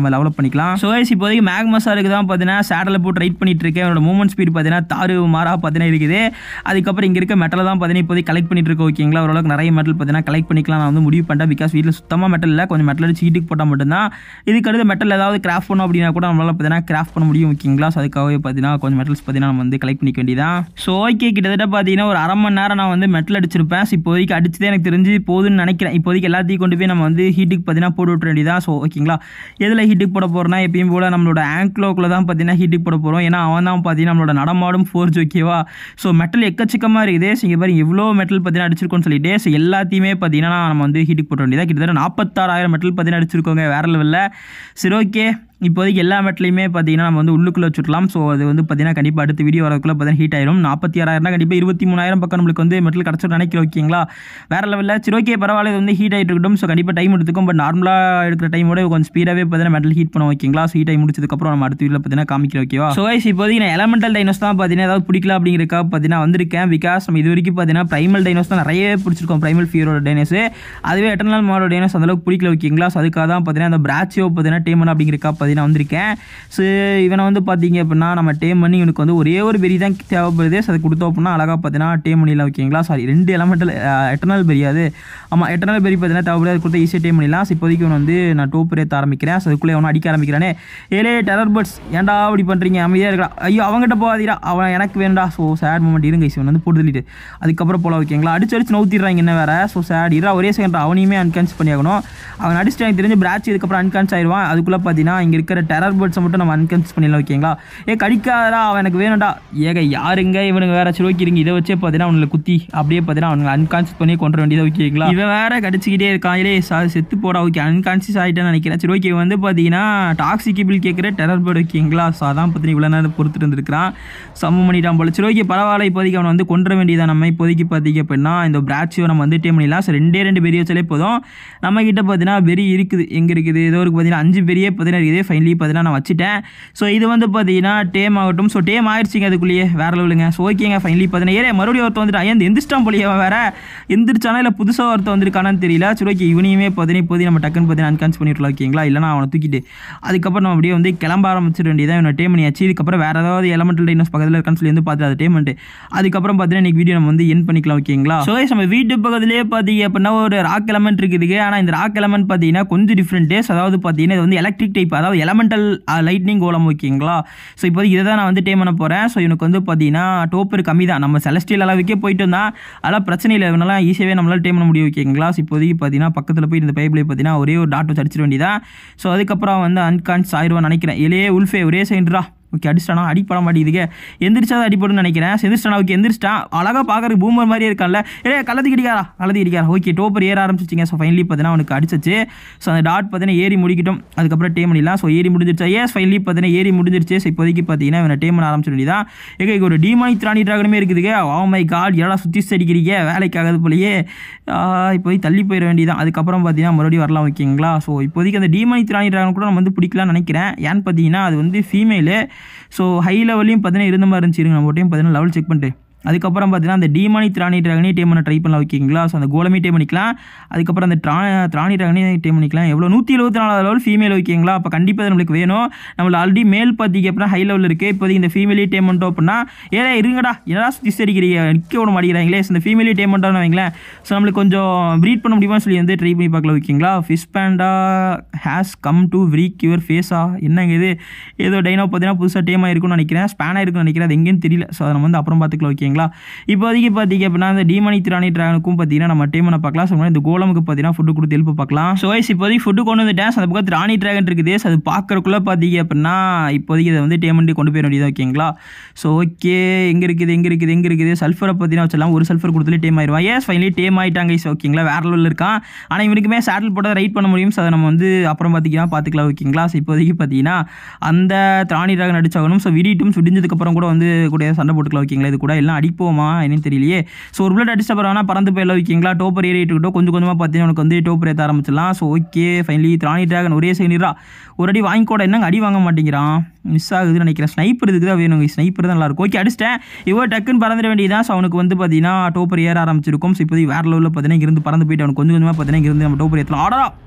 நம்ம லெவலப் பண்ணிக்கலாம் ஸோ இப்போதைக்கு மேக்மஸாருக்கு தான் பார்த்தீங்கன்னா சேடலை போட்டு ரைட் பண்ணிட்டு இருக்கேன் என்னோட மூவ்மெண்ட் ஸ்பீட் பார்த்தீங்கன்னா தாறு மாறா பார்த்தீங்கன்னா இருக்குது அதுக்கப்புறம் இங்கே இருக்க மெட்டலை தான் பார்த்தீங்கன்னா இப்போதைக்கு கலெக்ட் பண்ணிட்டு இருக்கோம் ஓகேங்களா ஓரளவுக்கு நிறைய மெட்டல் பார்த்தீங்கன்னா கலெக்ட் பண்ணிக்கலாம் நான் வந்து முடிவு பண்ணிட்டேன் பிகாஸ் வீட்டில் சுத்தமாக மெட்டல் இல்லை கொஞ்சம் மெட்டல் அடிச்சு ஹீட்டுக்கு போட்டால் மட்டும்தான் இதுக்கு அடுத்து மெட்டல் ஏதாவது கிராஃப்ட் பண்ணோம் அப்படின்னா கூட நம்மளால் பார்த்தீங்கன்னா கிராஃப்ட் பண்ண முடியும் ஓகேங்களா ஸோ அதுக்காகவே பார்த்தீங்கன்னா கொஞ்சம் மெட்டல்ஸ் பார்த்தீங்கன்னா நம்ம வந்து கலெக்ட் பண்ணிக்க வேண்டியதான் ஸோ ஓகே கிட்டத்தட்ட பார்த்தீங்கன்னா ஒரு அரை மணி நேரம் நான் வந்து மெட்டல் அடிச்சிருப்பேன் ஸோ இப்போதைக்கு அடிச்சதே எனக்கு தெரிஞ்சு போதுன்னு நினைக்கிறேன் இப்போதைக்கு எல்லாத்தையும் கொண்டு போய் நம்ம வந்து ஹீட்டுக்கு பார்த்தீங்கன்னா போட்டு விட்டுற வேண்டியதான் ஸோ ஓகேங்களா எதில் ஹீட்டுக்கு போட போகிறோம்னா எப்பயும் போல் நம்மளோட ஆங்க்லோக்கில் தான் பார்த்தீங்கன்னா ஹீட்டுக்கு போட போகிறோம் ஏன்னா அவன் தான் பார்த்தீங்கன்னா நம்மளோட நடமாடும் ஃபோர்ஸ் ஓகேவா ஸோ மெட்டல் எக்கச்சக்கமாக இருக்குது ஸோ இங்கே பாருங்க எவ்வளோ மெட்டல் பார்த்தீங்கன்னா அடிச்சிருக்கோம்னு சொல்லிட்டு ஸோ எல்லாத்தையுமே பார்த்தீங்கன்னா நம்ம வந்து ஹீட்டுக்கு போட வேண்டியதாக கிட்டத்தட்ட நாற்பத்தாறாயிரம் மெட்டல் பார்த்தீங்கன்னா அடிச்சிருக்கோங்க வேற லெவலில் சரி ஓகே இப்போதைக்கு எல்லா மெட்டலையுமே பார்த்தீங்கன்னா நம்ம வந்து உள்ளுக்குள்ளே வச்சுக்கலாம் ஸோ அது வந்து பார்த்தீங்கன்னா கண்டிப்பாக அடுத்த வீடியோ வரக்குள்ள பார்த்தீங்கன்னா ஹீட் ஆயிரும் நாற்பத்தி ஆறாயிரம் கண்டிப்பாக இருபத்தி மூணாயிரம் பக்கம் நம்மளுக்கு வந்து மெட்டல் கிடச்சிடும் நினைக்கிறோம் ஓகேங்களா வேறு லெவலில் சரி ஓகே பரவாயில்ல இது வந்து ஹீட் ஆகிட்டு இருக்கட்டும் ஸோ கண்டிப்பாக டைம் எடுத்துக்கும் பட் நார்மலாக எடுக்கிற டைமோட கொஞ்சம் ஸ்பீடாகவே பார்த்தீங்கன்னா மெட்டல் ஹீட் பண்ணுவோம் ஓகேங்களா ஸோ ஹீட் ஆகி முடிச்சதுக்கப்புறம் நம்ம அடுத்த வீடியோவில் பார்த்தீங்கன்னா காமிக்கிறோம் ஓகேவா ஸோ guys, இப்போதைக்கு நான் எலமெண்டல் டைனோஸ் தான் பார்த்தீங்கன்னா ஏதாவது பிடிக்கல அப்படிங்கிறக்கா பார்த்தீங்கன்னா வந்திருக்கேன் பிகாஸ் நம்ம இது வரைக்கும் பார்த்தீங்கன்னா ப்ரைமல் டைனோஸ் தான் நிறைய பிடிச்சிருக்கோம் ப்ரைமல் ஃபியரோட டைனோஸ் அதுவே எட்டர்னல் மாரோட டைனோஸ் அந்தளவுக்கு பிடிக்கல ஓகேங்களா ஸோ அதுக்காக தான் பார்த்தீங்கன்னா அந்த பிராச்சியோ பார்த்தீங்கன்னா டேமன் அப்படிங்கிறக்கா பார்த்தீங்கன்னா வந்திருக்கேன் ஸோ இவனை வந்து பார்த்தீங்க அப்படின்னா நம்ம டேம் பண்ணி இவனுக்கு வந்து ஒரே ஒரு பெரி தான் தேவைப்படுது ஸோ அதை கொடுத்தோம் அப்படின்னா அழகாக பார்த்தீங்கன்னா டேம் பண்ணிடலாம் ஓகேங்களா சாரி ரெண்டு எலமெண்டல் எட்டர்னல் பெரி அது ஆமாம் எட்டர்னல் பெரி பார்த்தீங்கன்னா தேவைப்படுது கொடுத்து ஈஸியாக டேம் பண்ணிடலாம் ஸோ இப்போதைக்கு இவன் வந்து நான் டோப் ஏற்ற ஆரம்பிக்கிறேன் ஸோ அதுக்குள்ளே அவனை அடிக்க ஆரம்பிக்கிறானே ஏலே டெரர் பேர்ட்ஸ் ஏன்டா அப்படி பண்ணுறீங்க அமைதியாக இருக்கா ஐயோ அவங்ககிட்ட போகாதீரா அவன் எனக்கு வேண்டா ஸோ சேட் மூமெண்ட் இருங்க இவன் வந்து போட்டு தள்ளிட்டு அதுக்கப்புறம் போல ஓகேங்களா அடிச்சு அடிச்சு நவுத்திடுறாங்க என்ன வேற ஸோ சேட் இரா ஒரே செகண்ட் அவனையுமே அன்கான்ஸ் பண்ணியாகணும் அவன் அடிச்சுட்டு எனக்கு தெரிஞ்சு பிராட்ச் இதுக்கப்புறம் அன்கான்ஸ் ஆயிடுவான் அதுக்குள்ளே பார்த்தீங்கன்னா இங்கே இருக்கிற டெரர் பேர்ட்ஸை மட்டும் நம்ம அன்கான்ஸ் பண்ணிடலாம் ஓகேங்களா ஏ கடிக்காதடா அவன் எனக்கு வேணும்டா ஏக யாருங்க இவனுங்க வேற சரி ஓகே இருங்க இதை வச்சே பார்த்தீங்கன்னா அவனுக்கு குத்தி அப்படியே பார்த்தீங்கன்னா அவனுக்கு அன்கான்சியஸ் பண்ணி கொண்டு வேண்டியது ஓகேங்களா இவன் வேற கடிச்சிக்கிட்டே இருக்கான் இல்லே சா செத்து போடா ஓகே அன்கான்சியஸ் ஆகிட்டேன்னு நினைக்கிறேன் சரி ஓகே வந்து பார்த்தீங்கன்னா டாக்ஸிகபிள் கேட்குற டெரர் பேர்டு ஓகேங்களா ஸோ அதான் பார்த்தீங்கன்னா இவ்வளோ நேரம் பொறுத்துட்டு இருந்திருக்கிறான் சம்ம பண்ணிட்டான் போல சரி ஓகே பரவாயில்ல இப்போதைக்கு அவனை வந்து கொண்டுற வேண்டியதான் நம்ம இப்போதைக்கு பார்த்தீங்க அப்படின்னா இந்த பிராட்சியோ நம்ம வந்து டேம் பண்ணிடலாம் ஸோ ரெண்டே ரெண்டு பெரிய வச்சாலே போதும் நம்ம கிட்ட பார்த்தீங்கன்னா பெரிய இருக்குது எங்கே இருக்குது ஏதோ ஒரு பார்த்தீங்கன்னா அஞ்சு பெரிய பார்த்தீங்கன்னா இருக்குது ஃபைனலி பார்த்தீங்கன்னா நான் வச்சுட்டேன் ஸோ இது வந்து பார்த்தீங்கன்னா டேம் ஆகட்டும் ஸோ டேம் ஆயிடுச்சிங்க அதுக்குள்ளேயே வேற லெவலுங்க ஸோ ஓகேங்க ஃபைனலி பார்த்தீங்கன்னா ஏறே மறுபடியும் ஒருத்தர் வந்துட்டான் ஏன் எந்திரிச்சிட்டான் போலியே அவன் வேற எந்திரிச்சானா இல்லை புதுசாக ஒருத்தர் வந்திருக்கானான்னு தெரியல சரி ஓகே இவனையுமே பார்த்தீங்கன்னா இப்போதைக்கு நம்ம டக்குன்னு பார்த்தீங்கன்னா அன்கான்ஸ் பண்ணிவிடலாம் ஓகேங்களா இல்லைனா அவனை தூக்கிட்டு அதுக்கப்புறம் நம்ம அப்படியே வந்து கிளம்ப ஆரம்பிச்சிட வேண்டியதான் இவனை டேம் பண்ணியாச்சு இதுக்கப்புறம் வேறு ஏதாவது எலமெண்டல் டைனஸ் பக்கத்தில் இருக்கான்னு சொல்லி வந்து பார்த்து அது டேமெண்ட் அதுக்கப்புறம் பார்த்தீங்கன்னா இன்னைக்கு வீடியோ நம்ம வந்து என் பண்ணிக்கலாம் ஓகேங்களா ஸோ நம்ம வீட்டு பக்கத்துலேயே பார்த்தீங்க அப்படின்னா ஒரு ராக் எலமெண்ட் இருக்குதுங்க ஆனால் இந்த ராக் எலமெண்ட் பார்த்தீங்கன்னா கொஞ்சம் டிஃப்ரெண்ட் டேஸ் அதாவது பார்த்தீங்கன்னா இது வந்து எலக்ட்ரிக் டைப் அதாவது எலமெண்டல் லைட்னிங் கோலம் ஓகேங்களா ஸோ இப்போதைக்கு இதை தான் நான் வந்து டேம் பண்ண போகிறேன் ஸோ எனக்கு வந்து பார்த்தீங்கன்னா டோப்பர் கம்மி தான் நம்ம செலஸ்டியல் அளவுக்கே போயிட்டு வந்தால் அதெல்லாம் பிரச்சனை இல்லை இவனெல்லாம் ஈஸியாகவே நம்மளால் டேம் பண்ண முடியும் ஓகேங்களா ஸோ இப்போதைக்கு பார்த்தீங்கன்னா பக்கத்தில் போய் இந்த பைப்லேயே பார்த்தீங்கன்னா ஒரே ஒரு டாட் வச்சு அடிச்சிட வேண்டியதான் ஸோ அதுக்கப்புறம் வந்து அன்கான்ஸ் ஆயிடுவான்னு நினைக்கிறேன் இலையே உல்ஃபே ஒரே சைடுரா ஓகே அடிச்சிட்டானா அடிப்பட மாட்டேங்குதுங்க எந்திரிச்சா தான் அடிப்படுன்னு நினைக்கிறேன் எந்திரிச்சிட்டானா ஓகே எந்திரிச்சிட்டான் அழகாக பார்க்கறதுக்கு பூமர் மாதிரியே இருக்கான்ல ஏ கலத்தி கிடைக்காரா கலத்தி கிடைக்காரா ஓகே டோப்பர் ஏற ஆரம்பிச்சிச்சிங்க ஸோ ஃபைனலி பார்த்தீங்கன்னா அவனுக்கு அடிச்சிச்சு ஸோ அந்த டாட் பார்த்தீங்கன்னா ஏறி முடிக்கட்டும் அதுக்கப்புறம் டேம் பண்ணிடலாம் ஸோ ஏறி முடிஞ்சிருச்சா ஏஸ் ஃபைனலி பார்த்தீங்கன்னா ஏறி முடிஞ்சிருச்சு ஸோ இப்போதைக்கு பார்த்தீங்கன்னா இவனை டேம் பண்ண ஆரம்பிச்சிட வேண்டியதான் ஏங்க இங்க ஒரு டிமானி திராணி டிராகனுமே இருக்குதுங்க ஓ மை காட் எடா சுற்றி அடிக்கிறீங்க வேலைக்காகாது போலயே இப்போதைக்கு தள்ளி போயிட வேண்டியதான் அதுக்கப்புறம் பார்த்தீங்கன்னா மறுபடியும் வரலாம் ஓகேங்களா ஸோ இப்போதைக்கு அந்த டிமானி திராணி டிராகன் கூட நம்ம வந்து பிடிக்கலாம்னு நினைக்கிறேன் ஏன்னு பார்த்தீங்கன்னா அது வந்து ஃபீமேலு ஸோ ஹை லெவல்லையும் பார்த்தீங்கன்னா இருந்த மாதிரி இருந்துச்சு இருங்க நம்ம ஒரு டைம் பார்த்தீங்கன்னா லெவல் செக் பண்ணிட்டு அதுக்கப்புறம் பார்த்தீங்கன்னா அந்த டீமானி திராணி ட்ராகனி டேம் பண்ண ட்ரை பண்ணலாம் ஓகேங்களா ஸோ அந்த கோலமே டேம் பண்ணிக்கலாம் அதுக்கப்புறம் அந்த ட்ரா திராணி ட்ராகனி டேம் பண்ணிக்கலாம் எவ்வளோ நூற்றி எழுபத்தி நாலாவது லெவல் ஃபீமேல் ஓகேங்களா அப்போ கண்டிப்பாக அது நம்மளுக்கு வேணும் நம்மள ஆல்ரெடி மேல் பார்த்தீங்க அப்படின்னா ஹை லெவலில் இருக்குது இப்போதைக்கு இந்த ஃபீமேலி டேம் பண்ணிட்டோம் அப்படின்னா ஏடா இருங்கடா என்னடா சுற்றி சரிக்கிறீங்க நிற்க விட மாட்டேங்கிறாங்களே ஸோ இந்த ஃபீமேலி டேம் பண்ணிட்டோம்னு வைங்களேன் ஸோ நம்மளுக்கு கொஞ்சம் ப்ரீட் பண்ண முடியுமான்னு சொல்லி வந்து ட்ரை பண்ணி பார்க்கலாம் ஓகேங்களா fish panda has come to wreck your ஃபேஸா என்னங்க இது ஏதோ டைனோ பார்த்தீங்கன்னா புதுசாக டேமாக இருக்கும்னு நினைக்கிறேன் ஸ்பேனாக இருக்குன்னு நினைக்கிறேன் அது எங்கேன்னு தெரியல ஸோ அதை நம்ம வந்து அப்புறம் பார்த்துக்கலாம் ஓகேங்களா இப்போதைக்கு பார்த்தீங்க அப்படின்னா இந்த டீமணி திராணி ட்ராகனுக்கும் பார்த்தீங்கன்னா நம்ம டேமனை பார்க்கலாம் ஸோ இந்த கோலமுக்கு பார்த்தீங்கன்னா ஃபுட்டு கொடுத்து எழுப்பு பார்க்கலாம் ஸோ வைஸ் இப்போதைக்கு ஃபுட்டு கொண்டு வந்துட்டேன் ஸோ அந்த பக்கம் திராணி ட்ராகன் இருக்குது ஸோ அது பார்க்கறக்குள்ள பார்த்தீங்க அப்படின்னா இப்போதைக்கு இதை வந்து டேமண்டி கொண்டு போயிட வேண்டியது ஓகேங்களா ஸோ ஓகே எங்கே இருக்குது எங்கே இருக்குது எங்கே இருக்குது சல்ஃபரை பார்த்தீங்கன்னா வச்சலாம் ஒரு சல்ஃபர் கொடுத்துட்டு டேம் ஆயிடுவான் ஏஸ் ஃபைனலி டேம் ஆயிட்டாங்க guys, ஓகேங்களா வேற லெவலில் இருக்கான் ஆனால் இவனுக்குமே சேட்டில் போட்டால் ரைட் பண்ண முடியும் ஸோ அதை நம்ம வந்து அப்புறம் பார்த்திக்கலாம் பார்த்துக்கலாம் ஓகேங்களா ஸோ இப்போதைக்கு பார்த்தீங்கன்னா அந்த திராணி ட்ராகன் அடிச்சாகணும் ஸோ விடிட்டும் சுடிஞ்சதுக்கப்புறம் கூட வந்து கூட சண்டை போட்டுக்கலாம் ஓகேங்களா இது கூட எல்லாம் அடிப்போமா என்னன்னு தெரியலையே ஸோ ஒரு புல்லட் அடிச்ச அப்புறம் வேணா பறந்து போயிடலாம் ஓகேங்களா டோப்பர் ஏறிட்டுக்கிட்டோம் கொஞ்சம் கொஞ்சமாக பார்த்தீங்கன்னா உனக்கு வந்து டோப்பர் ஏற்ற ஆரம்பிச்சிடலாம் ஸோ ஓகே ஃபைனலி திராணி ட்ராகன் ஒரே செகண்டா ஒரு அடி வாங்கிக்கூட என்னங்க அடி வாங்க மாட்டேங்கிறான் மிஸ் ஆகுதுன்னு நினைக்கிறேன் ஸ்னைப்பர் இதுக்கு தான் வேணும் ஸ்னைப்பர் தான் நல்லா இருக்கும் ஓகே அடிச்சிட்டேன் இவ்வளோ டக்குன்னு பறந்துட வேண்டியதான் ஸோ அவனுக்கு வந்து பார்த்தீங்கன்னா டோப்பர் ஏற ஆரம்பிச்சிருக்கும் ஸோ இப்போதைக்கு வேற லெவலில் பார்த்தீங்கன்னா இருந்து பறந்து போயிட்டு அவனுக்கு கொஞ்சம் கொஞ்சமாக பார்த்தீங்கன்னா இருந்து நம்ம டோப்பர் ஏற்றலாம் ஆடா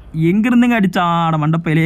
எங்கேருந்துங்க அடித்தான் ஆட மண்டப்பையிலே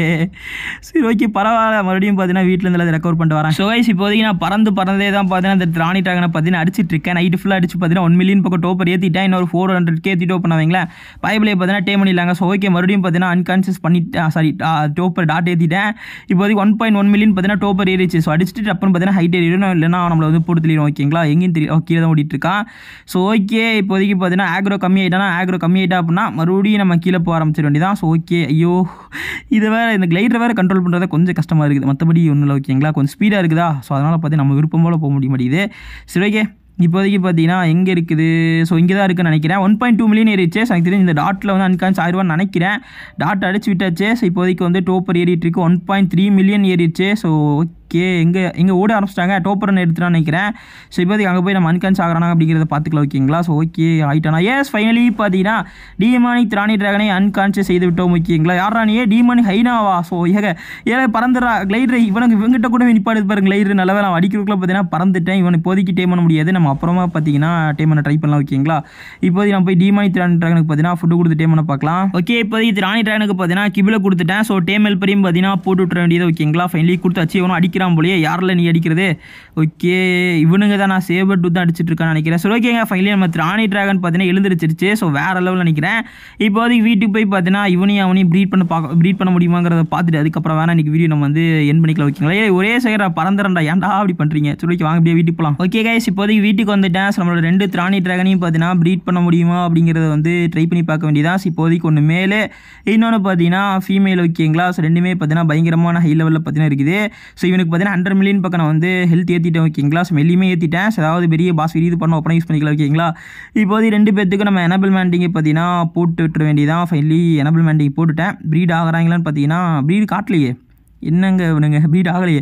சரி ஓகே பரவாயில்ல மறுபடியும் பார்த்தீங்கன்னா வீட்டில் இருந்து ரெக்கவர் பண்ணிட்டு வரேன் ஸோ கைஸ் இப்போதைக்கு நான் பறந்து பறந்தே தான் பார்த்தீங்கன்னா இந்த ராணி ட்ராகனை பார்த்தீங்கன்னா அடிச்சிட்டு இருக்கேன் நைட்டு ஃபுல்லாக அடிச்சு பார்த்தீங்கன்னா ஒன் மில்லியன் பக்கம் டோப்பர் ஏற்றிட்டேன் இன்னொரு ஃபோர் ஹண்ட்ரட் கே ஏற்றிட்டு ஓப்பன் வைங்களேன் பைபிளே பார்த்தீங்கன்னா டே பண்ணிடலாங்க ஸோ ஓகே மறுபடியும் பார்த்தீங்கன்னா அன்கான்சியஸ் பண்ணிட்டு சாரி டோப்பர் டாட் ஏற்றிட்டேன் இப்போதைக்கு ஒன் பாயிண்ட் ஒன் மில்லியன் பார்த்தீங்கன்னா டோப்பர் ஏறிச்சு ஸோ அடிச்சுட்டு அப்புறம் பார்த்தீங்கன்னா ஹைட் ஏறிடும் இல்லைன்னா நம்மளை வந்து போட்டு தெளிடும் ஓகேங்களா எங்கேயும் தெரியும் ஓ, கீழே தான் ஓடிட்டு இருக்கான் ஸோ ஓகே இப்போதைக்கு பார்த்தீங்கன்னா ஆக்ரோ கம்மி ஆகிட்டானா ஆக்ரோ கம்மி ஆகிட்டா அப்படின்னா மறுபடியும் நம்ம கீழே போக ஆரம்பிச்சிட வேண்டியதான் ஸோ ஓகே ஐயோ இதை வேறு இந்த கிளைடரை வேறு கண்ட்ரோல் பண்ணுறது கொஞ்சம் கஷ்டமாக இருக்குது மற்றபடி ஒன்றும் இல்லை ஓகேங்களா கொஞ்சம் ஸ்பீடாக இருக்குதா ஸோ அதனால் பார்த்தீங்கன்னா நம்ம விருப்பம் போல் போக முடிய மாட்டேங்குது சரி ஓகே இப்போதைக்கு பார்த்தீங்கன்னா எங்கே இருக்குது ஸோ இங்கே தான் இருக்குன்னு நினைக்கிறேன் ஒன் பாயிண்ட் டூ மில்லியன் ஏறிச்சு எனக்கு தெரிஞ்சு இந்த டாட்டில் வந்து அன்கான்ஸ் ஆயிரரூவான்னு நினைக்கிறேன் டாட் அடிச்சு விட்டாச்சு ஸோ இப்போதைக்கு வந்து டோப்பர் ஏறிட்டு இருக்கு ஒன் பாயிண்ட் த்ரீ மில்லியன் ஏறிடுச்சு ஸோ ஓகே எங்கே எங்கே ஓட ஆரம்பிச்சிட்டாங்க டோப்பர்னு எடுத்துட்டான்னு நினைக்கிறேன் ஸோ இப்போதைக்கு அங்கே போய் நம்ம அன்கான்ஸ் ஆகிறானா அப்படிங்கிறத பார்த்துக்கலாம் ஓகேங்களா ஸோ ஓகே ஆயிட்டானா எஸ் ஃபைனலி பார்த்தீங்கன்னா டிமானி திராணி டிராகனை அன்கான்ஷியஸ் செய்து விட்டோம் ஓகேங்களா யாரானியே டிமானி ஹைனாவா ஸோ ஏக ஏழை பறந்துடா கிளைடர் இவனுக்கு இவங்கிட்ட கூட நிப்பாடு பாருங்க கிளைடர் நல்லவே நான் அடிக்கிறதுக்குள்ள பார்த்தீங்கன்னா பறந்துட்டேன் இவன் இப்போதைக்கு டேம் பண்ண முடியாது நம்ம அப்புறமா பார்த்தீங்கன்னா டேம் பண்ண ட்ரை பண்ணலாம் ஓகேங்களா இப்போதைக்கு நான் போய் டிமானி திராணி டிராகனுக்கு பார்த்தீங்கன்னா ஃபுட்டு கொடுத்து டேம் பண்ண பார்க்கலாம் ஓகே இப்போதைக்கு திராணி டிராகனுக்கு பார்த்தீங்கன்னா கிபில கொடுத்துட்டேன் ஸோ டேம் ஹெல்ப்பரையும் பார்த்தீங்கன்னா போட்டு விட்டுற வேண்டியது ஓகேங்களா ஃபைனலி கொடுத்தாச்சு இவனும் அடிக்கிறான் போலயே யாரில் நீ அடிக்கிறது ஓகே இவனுங்க தான் நான் சேவர் டூ தான் அடிச்சிட்டு இருக்கான்னு நினைக்கிறேன் சரி ஓகேங்க ஃபைனலி நம்ம திராணி டிராகன் பார்த்தீங்கன்னா எழுந்திருச்சிருச்சு ஸோ வேற லெவலில் நினைக்கிறேன் இப்போதைக்கு வீட்டுக்கு போய் பார்த்தீங்கன்னா இவனையும் அவனையும் ப்ரீட் பண்ண பார்க்க ப்ரீட் பண்ண முடியுமாங்கிறத பார்த்துட்டு அதுக்கப்புறம் வேணா இன்னைக்கு வீடியோ நம்ம வந்து என் பண்ணிக்கலாம் ஓகேங்களா ஏய், ஒரே சேகரா பறந்துறேன்டா ஏன்டா அப்படி பண்ணுறீங்க சரி ஓகே வாங்க அப்படியே வீட்டுக்கு போகலாம் ஓகே கைஸ் இப்போதைக்கு வீட்டுக்கு வந்துட்டேன் So, நம்மளோட ரெண்டு திராணி டிராகனையும் பார்த்தீங்கன்னா ப்ரீட் பண்ண முடியுமா அப்படிங்கிறத வந்து ட்ரை பண்ணி பார்க்க வேண்டியதா So, இப்போதைக்கு ஒன்று மேலே இன்னொன்று பார்த்தீங்கன்னா ஃபீமேல் ஓகேங்களா ஸோ ரெண்டுமே பார்த்தீங்கன்னா பயங்கரமான ஹை லெவலில் பார்த்தீங்கன்னா இருக்குது ஸோ இவனுக்கு பார்த்தீங்கன்னா ஹண்ட்ரட் மில்லியன் பக்கம் நான் வந்து ஹெல்த் ஏற்றிட்டேன் ஓகேங்களா ஸோ மெல்லியுமே ஏற்றிட்டேன் ஸோ அதாவது பெரிய பாஸ் இது பண்ண ஓப்பனாக யூஸ் பண்ணிக்கலாம் ஓகேங்களா இப்போதைக்கு ரெண்டு பேர்த்துக்கு நம்ம எனபிள் மேண்டிங்கை பார்த்தீங்கன்னா போட்டு விட்டுற வேண்டியதான் ஃபைனலி எனபிள் மேண்டிங் போட்டுட்டேன் ப்ரீட் ஆகுறாங்களான்னு பார்த்தீங்கன்னா ப்ரீட் காட்டலையே என்னங்க இவனுங்க ப்ரீட் ஆகலையே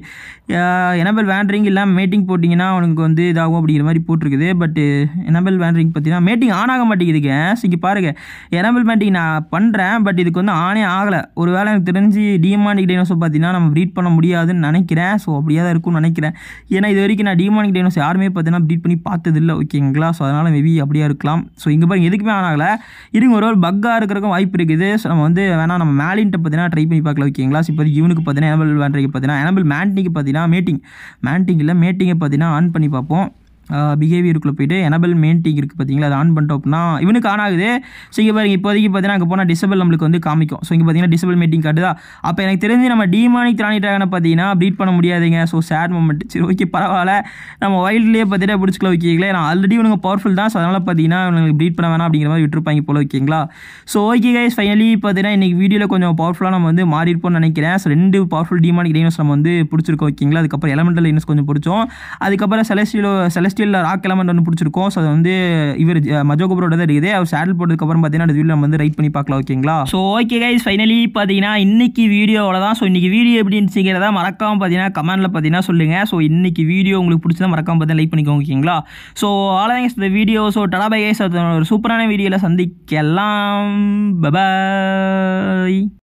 எனபிள் வேண்ட்ரிங் இல்லாமல் மேட்டிங் போட்டிங்கன்னா அவனுக்கு வந்து இதாகும் அப்படிங்கிற மாதிரி போட்டிருக்குது பட்டு எனபிள் வேண்ட்ரிங் பார்த்தீங்கன்னா மேட்டிங் ஆன் ஆக மாட்டேங்குதுங்க ஸோ இங்கே பாருங்கள் எனபிள் மேட்டிங் நான் பண்ணுறேன் பட் இதுக்கு வந்து ஆனே ஆகலை ஒருவேளை எனக்கு தெரிஞ்சு டிமானிக் டைனோசர் பார்த்தீங்கன்னா நம்ம ப்ரீட் பண்ண முடியாதுன்னு நினைக்கிறேன் ஸோ அப்படியே தான் இருக்கும்னு நினைக்கிறேன் ஏன்னா இது வரைக்கும் நான் டிமானிக் டைனோஸ் யாருமே பார்த்தீங்கன்னா ப்ரீட் பண்ணி பார்த்ததில்ல ஓகேங்களா ஸோ அதனால் மேபி அப்படியே இருக்கலாம் ஸோ இங்கே பாருங்க எதுக்குமே ஆன் ஆகலை இருங்க ஒரு ஒரு பக்காக இருக்கிறக்கும் வாய்ப்பு இருக்குது ஸோ நம்ம வந்து வேணா நம்ம மேலின்ட்ட பார்த்தீங்கன்னா ட்ரை பண்ணி பார்க்கலாம் ஓகேங்களா ஸோ இப்போ இவனுக்கு பார்த்தீங்கன்னா எனபிள் வேண்ட்ரிக்கு பார்த்தீங்கன்னா எனபிள் மேண்டிங்க்கு பார்த்தீங்கன்னா மேட்டிங் மேண்டிங் இல்லை மேட்டிங்கை பார்த்தீங்கன்னா ஆன் பண்ணி பார்ப்போம் பிஹேவியருக்குள்ளே போயிட்டு எனபிள் மெயின்டிங் இருக்குது பார்த்தீங்களா அதை ஆன் பண்ணிட்டோம் அப்படின்னா இவனுக்கு ஆன் ஆகுது ஸோ இங்கே பாருங்க இப்போதைக்கு பார்த்தீங்கன்னா அங்கே போனால் டிசபிள் நம்மளுக்கு வந்து காமிக்கும் ஸோ இங்கே பார்த்தீங்கன்னா டிசபிள் மீட்டிங் காட்டுதா அப்போ எனக்கு தெரிஞ்சு நம்ம டிமானிக் திராணி ட்ராகனை பார்த்தீங்கன்னா ப்ரீட் பண்ண முடியாதுங்க ஸோ சேட் மூமெண்ட் சரி ஓகே பரவாயில்ல நம்ம வைல்ட்லேயே பார்த்தீங்கன்னா பிடிச்சிக்கலாம் ஓகேங்களா நான் ஆல்ரெடி இவனுங்க பவர்ஃபுல் தான் ஸோ அதனால் பார்த்தீங்கன்னா இவனுக்கு ப்ரீட் பண்ண வேணாம் அப்படிங்கிற மாதிரி விட்டுருப்பாங்க போல ஓகேங்களா ஸோ ஓகே கைஸ் ஃபைனலி பார்த்தீங்கன்னா இன்றைக்கி வீடியோவில் கொஞ்சம் பவர்ஃபுல்லாக நம்ம வந்து மாறி இருப்போம்னு நினைக்கிறேன் ஸோ ரெண்டு பவர்ஃபுல் டிமானிக் டைனோஸ் நம்ம வந்து பிடிச்சிருக்கோம் ஓகேங்களா அதுக்கப்புறம் எலமெண்டல் டைனோஸ் கொஞ்சம் பிடிச்சோம் அதுக்கப்புறம் செலஸ்டியலோ செலஸ்டியல் ராக் எலமெண்ட் ஒன்று பிடிச்சிருக்கோம் ஸோ அது வந்து இவர் மஜோகபரோட தான் இருக்குது அவர் சேடல் போட்டதுக்கப்புறம் பார்த்தீங்கன்னா அந்த வீடியோ நம்ம வந்து ரைட் பண்ணி பார்க்கலாம் ஓகேங்களா ஸோ ஓகே கைஸ் ஃபைனலி பார்த்தீங்கன்னா இன்னைக்கு வீடியோவில் தான் ஸோ இன்னைக்கு வீடியோ எப்படி இருந்துச்சுங்கிறத மறக்காம பார்த்தீங்கன்னா கமெண்ட்டில் பார்த்தீங்கன்னா சொல்லுங்கள் ஸோ இன்னைக்கு வீடியோ உங்களுக்கு பிடிச்சதா மறக்காம பார்த்தீங்கன்னா லைக் பண்ணிக்கோங்க ஓகேங்களா ஸோ ஆல் இந்த video so tada bye guys ஒரு சூப்பரான வீடியோவில் சந்திக்கலாம் பபாய்